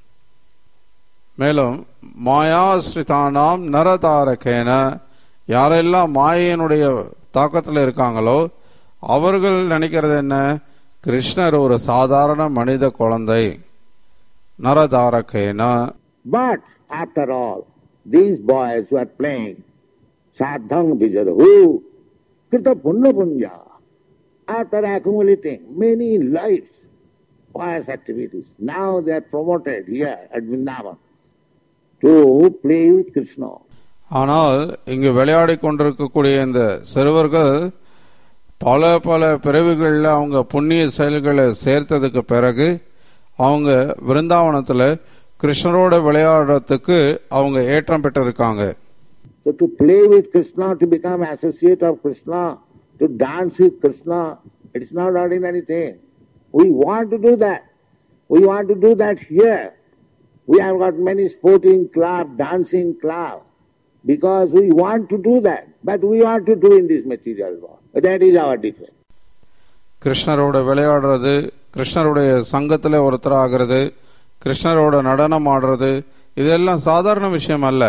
Speaker 3: மேலும் மாயாஸ்ரிதானாம் நரதாரகேன யாரெல்லாம் மாயையினுடைய தாக்கத்தில் இருக்காங்களோ அவர்கள் நினைக்கிறது என்ன கிருஷ்ணர் ஒரு சாதாரண மனித குழந்தை நரதாரகேன
Speaker 4: But after all, these boys who are playing Sadhang Vijarahu, Krita Punna Punya, after accumulating many lives, pious activities, now they are promoted here at Vrindavan to play with Krishna.
Speaker 3: ஆனால் இங்கு விளையாடி கொண்டிருக்கக்கூடிய இந்த சிறுவர்கள் பல பல பிறவிகளில் அவங்க புண்ணிய செயல்களை சேர்த்ததுக்கு பிறகு அவங்க விருந்தாவனத்தில் கிருஷ்ணரோட விளையாடுறதுக்கு அவங்க ஏற்றம் பெற்றிருக்காங்க
Speaker 4: So to play with Krishna, to become associate of Krishna, to dance with Krishna, it's not ordinary thing. We want to do that. We want to do that here. We have got many sporting club, dancing club, because we want to do that. But we want to do in this material world. That is our difference.
Speaker 3: கிருஷ்ணரோட விளையாடுறது கிருஷ்ணருடைய சங்கத்தில் ஒருத்தராகிறது கிருஷ்ணரோட நடனம் ஆடுறது இதெல்லாம் சாதாரண விஷயம் அல்ல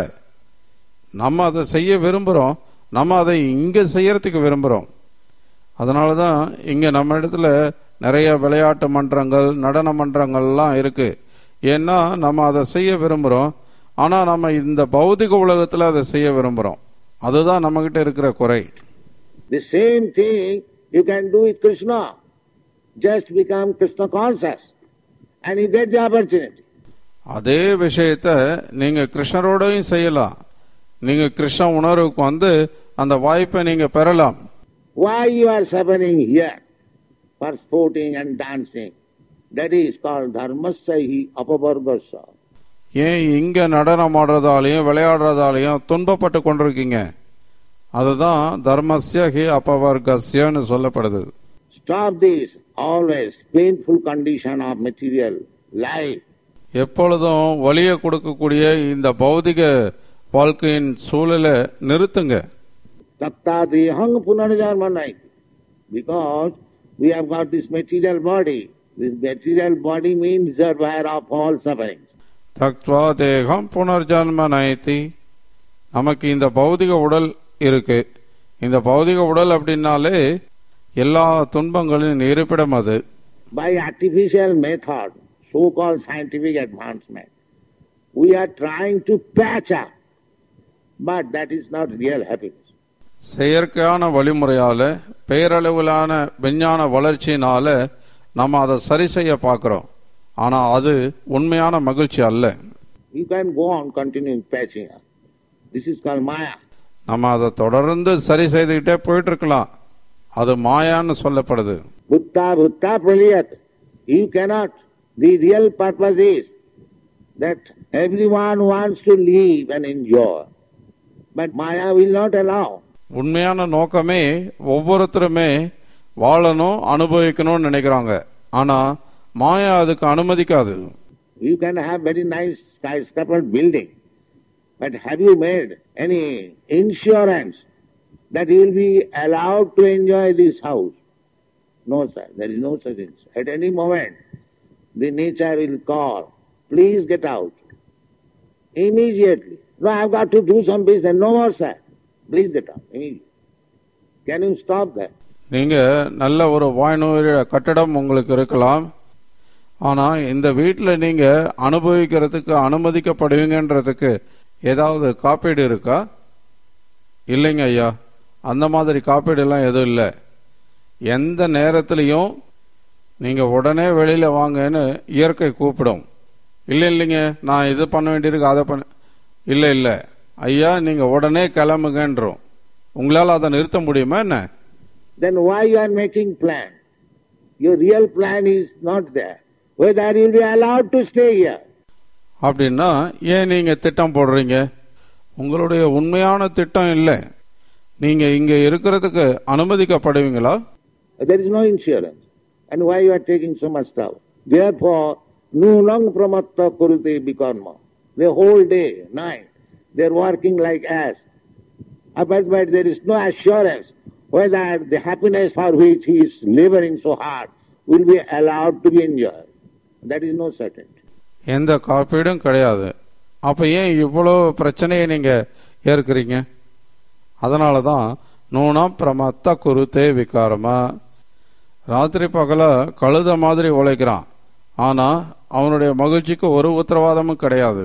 Speaker 3: நம்ம அதை செய்ய விரும்புகிறோம் நம்ம அதை இங்கே செய்யறதுக்கு விரும்புகிறோம் அதனால தான் இங்கே நம்ம இடத்துல நிறைய விளையாட்டு மன்றங்கள் நடன மன்றங்கள்லாம் இருக்கு ஏன்னா நம்ம அதை செய்ய விரும்புகிறோம் ஆனால் நம்ம இந்த பௌதிக உலகத்தில் அதை செய்ய விரும்புகிறோம் அதுதான் நம்மகிட்ட இருக்கிற குறை
Speaker 4: The same thing you can do with Krishna. Just become Krishna conscious and you get the opportunity.
Speaker 3: அதே விஷயத்த நீங்க கிருஷ்ணரோடையும் செய்யலாம் நீங்க கிருஷ்ண உணர்வுக்கு வந்து அந்த வாய்ப்பை நீங்க பெறலாம்
Speaker 4: Why you are suffering here for sporting and dancing? That is called dharmasya apavargasya.
Speaker 3: ஏன் இங்க நடனம் ஆடுறதாலையும் விளையாடுறதாலையும் துன்பப்பட்டு கொண்டிருக்கீங்க அதுதான் தர்மஸ்ய ஹி அபவர்கஸ்யன்னு சொல்லப்படுது
Speaker 4: Stop this always painful condition of material life.
Speaker 3: எப்பொழுதும் வலியை கொடுக்கக்கூடிய இந்த பௌதிக வாழ்க்கையின் சூழலை நிறுத்துங்க
Speaker 4: Tattadehang punarjanmanai. Because we have got this material body. This material body means reservoir of all sufferings.
Speaker 3: தக்வா தேகம் புனர்ஜன்ம நயத்தி நமக்கு இந்த பௌதிக உடல் இருக்கு இந்த பௌதிக உடல் அப்படின்னாலே எல்லா துன்பங்களின் இருப்பிடம் அது
Speaker 4: By artificial method, so-called scientific advancement, we are trying to patch up. But that is not real happiness.
Speaker 3: செயற்கையான வழிமுறையால பெயரளவிலான விஞ்ஞான வளர்ச்சியினால நம்ம அதை சரி செய்ய பார்க்கிறோம் ஆனா அது உண்மையான மகிழ்ச்சி அல்ல
Speaker 4: You can go on continuing patching up. This is called Maya.
Speaker 3: நம்ம அதை தொடர்ந்து சரி செய்துக்கிட்டே போயிட்டு இருக்கலாம் அது மாயான்னு சொல்லப்படுது
Speaker 4: Bhutta bhutta praliyat. You cannot. The real purpose is that everyone wants to live and enjoy. But Maya will not allow.
Speaker 3: உண்மையான நோக்கமே ஒவ்வொருத்தருமே வாழணும் அனுபவிக்கணும்னு நினைக்கிறாங்க ஆனா மாயா அதுக்கு அனுமதிக்காது
Speaker 4: You can have very nice skyscraper building, but have you made any insurance that you will be allowed to enjoy this house? No, sir. There is no such insurance. At any moment, the nature will call, please get out. Immediately. No, I've got to do some business. No more, sir. Please get out. Immediately. Can you stop that?
Speaker 3: நீங்க நல்ல ஒரு வாய்நூறு கட்டடம் உங்களுக்கு இருக்கலாம் ஆனா இந்த வீட்டில் நீங்க அனுபவிக்கிறதுக்கு அனுமதிக்கப்படுவீங்கன்றதுக்கு ஏதாவது காப்பீடு இருக்கா இல்லைங்க ஐயா அந்த மாதிரி காப்பீடு எல்லாம் எதுவும் இல்லை எந்த நேரத்திலையும் நீங்க உடனே வெளியில வாங்கன்னு இயற்கை கூப்பிடும் இல்லை இல்லைங்க நான் இது பண்ண வேண்டியிருக்கு அதை பண்ண இல்லை இல்லை ஐயா நீங்க உடனே கிளம்புங்கன்றோம் உங்களால் அதை நிறுத்த முடியுமா என்ன
Speaker 4: Then why you are making plan? Your real plan is not there. Whether you will be allowed to stay here.
Speaker 3: அப்படின்னா ஏன் நீங்க திட்டம் போடுறீங்க உங்களுடைய உண்மையான திட்டம் இல்லை நீங்க இங்க இருக்கிறதுக்கு அனுமதிக்கப்படுவீங்களா
Speaker 4: There is no insurance. And why you are taking so much trouble? Therefore, nunang pramatta kurute bikarma. The whole day, night, they are working like ass. But, but there is no assurance whether the happiness for which he is laboring so hard will be allowed to be enjoyed. That is no certainty.
Speaker 3: எந்த காப்பீடும் கிடையாது அப்ப ஏன் இவ்வளோ பிரச்சனையை நீங்க ஏற்கிறீங்க அதனால தான் நூனம் பிரமத்த குருத்தே விகாரமா ராத்திரி பகல கழுத மாதிரி உழைக்கிறான் ஆனா அவனுடைய மகிழ்ச்சிக்கு ஒரு உத்தரவாதமும் கிடையாது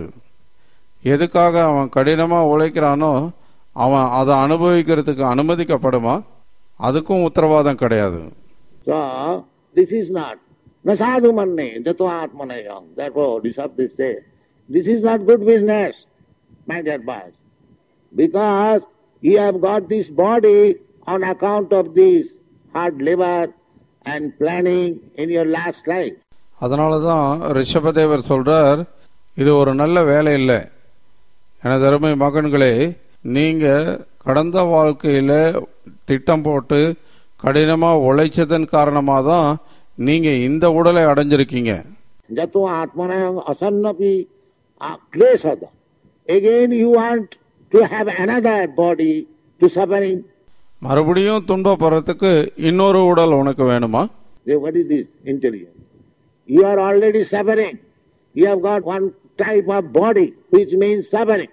Speaker 3: எதுக்காக அவன் கடினமா உழைக்கிறானோ அவன் அதை அனுபவிக்கிறதுக்கு அனுமதிக்கப்படுமா அதுக்கும் உத்தரவாதம் கிடையாது
Speaker 4: So, this is not. Nasadu manne, jato atmana yang. Therefore, this of this say, this is not good business, my dear boys. Because you have got this body on account of this hard labor and planning in your last life.
Speaker 3: அதனால தான் ரிஷபதேவர் சொல்றார் இது ஒரு நல்ல வேலை இல்லை எனது அருமை மகன்களே நீங்க கடந்த வாழ்க்கையில திட்டம் போட்டு கடினமா உழைச்சதன் காரணமாக தான் நீங்க இந்த உடலை அடைஞ்சிருக்கீங்க
Speaker 4: Jato atmana yang asannapi klesada. Again you want to have another body to suffering.
Speaker 3: மறுபடியும் துன்பப்படுறதுக்கு இன்னொரு உடல் உனக்கு வேணுமா
Speaker 4: Say, what is this intelligence? You are already suffering. You have got one type of body which means suffering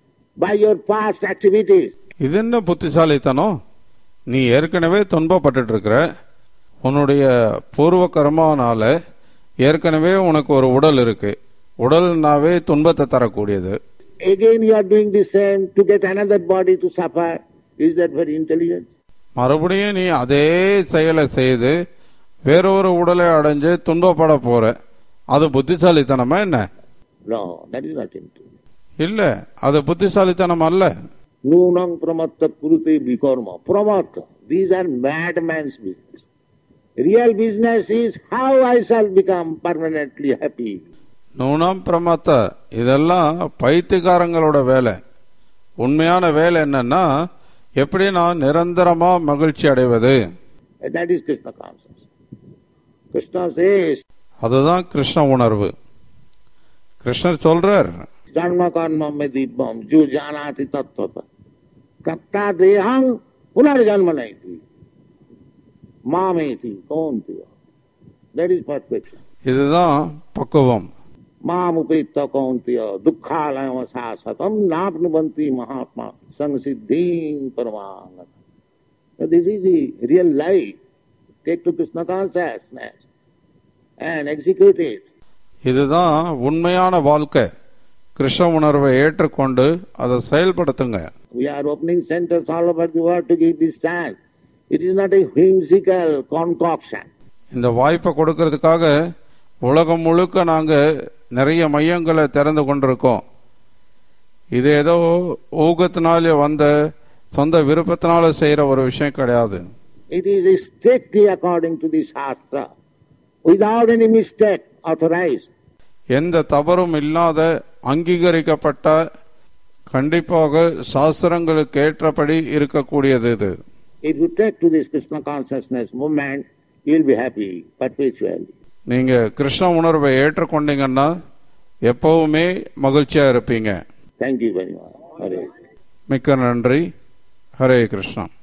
Speaker 4: by your past activities.
Speaker 3: இது என்ன புத்திசாலித்தனம் நீ ஏற்கனவே துன்பப்பட்டுட்டு இருக்கிற உன்னுடைய பூர்வ கர்மானால ஏற்கனவே உனக்கு ஒரு உடல் இருக்கு உடல்னாவே துன்பத்தை தரக்கூடியது
Speaker 4: Again you are doing the same to get another body to suffer. Is that very intelligent?
Speaker 3: மறுபடியும் நீ அதே செயலை செய்து வேறொரு உடலை அடைஞ்சு துன்பப்பட போற அது புத்திசாலித்தனமா என்ன
Speaker 4: No, that is not intelligent.
Speaker 3: இல்ல அது புத்திசாலித்தனம் அல்ல
Speaker 4: Nunang pramatta kurute vikarma. Pramatta. These are madman's business. Real business is how I shall become permanently happy.
Speaker 3: நூனம் பிரமத்த இதெல்லாம் பைத்தியக்காரங்களோட வேலை உண்மையான வேலை என்னன்னா எப்படி நான் நிரந்தரமா மகிழ்ச்சி அடைவது
Speaker 4: And that is Krishna consciousness. Krishna says,
Speaker 3: அதுதான் கிருஷ்ண உணர்வு கிருஷ்ணர் சொல்றார்
Speaker 4: जन्म कर्म में दीपम जो जाना थी तत्व कत्ता देहंग पुनर्जन्म नहीं थी माँ में थी कौन थी दैट इज परफेक्शन
Speaker 3: இதுதான் பக்குவம்
Speaker 4: माम उपेत कौन थी दुखालय शासतम नापनुबंती महात्मा संग सिद्धि परमांगत this is the real life take to Krishna consciousness and execute it.
Speaker 3: இதுதான் உண்மையான வாழ்க்கை கிருஷ்ண உணர்வை ஏற்றுக்கொண்டு அதை செயல்படுத்துங்க
Speaker 4: We are opening centers all over the world to give this chance. It is not a whimsical concoction.
Speaker 3: இந்த வாய்ப்பை கொடுக்கறதுக்காக உலகம் முழுக்க நாங்க நிறைய மையங்களை திறந்து கொண்டிருக்கோம் இது ஏதோ ஊகத்தினால வந்த சொந்த விருப்பத்தினால செய்யற ஒரு விஷயம் கிடையாது
Speaker 4: It is strictly according to the Shastra, without any mistake authorized.
Speaker 3: எந்த தவறும் இல்லாத அங்கீகரிக்கப்பட்ட கண்டிப்பாக சாஸ்திரங்களுக்கு ஏற்றபடி இருக்கக்கூடியது இது
Speaker 4: If you take to this Krishna consciousness movement, you will be happy perpetually.
Speaker 3: நீங்க கிருஷ்ண உணர்வை ஏற்றுக்கொண்டீங்கன்னா எப்பவுமே மகிழ்ச்சியா இருப்பீங்க
Speaker 4: Thank you very much. Hare.
Speaker 3: மிக்க நன்றி ஹரே கிருஷ்ணா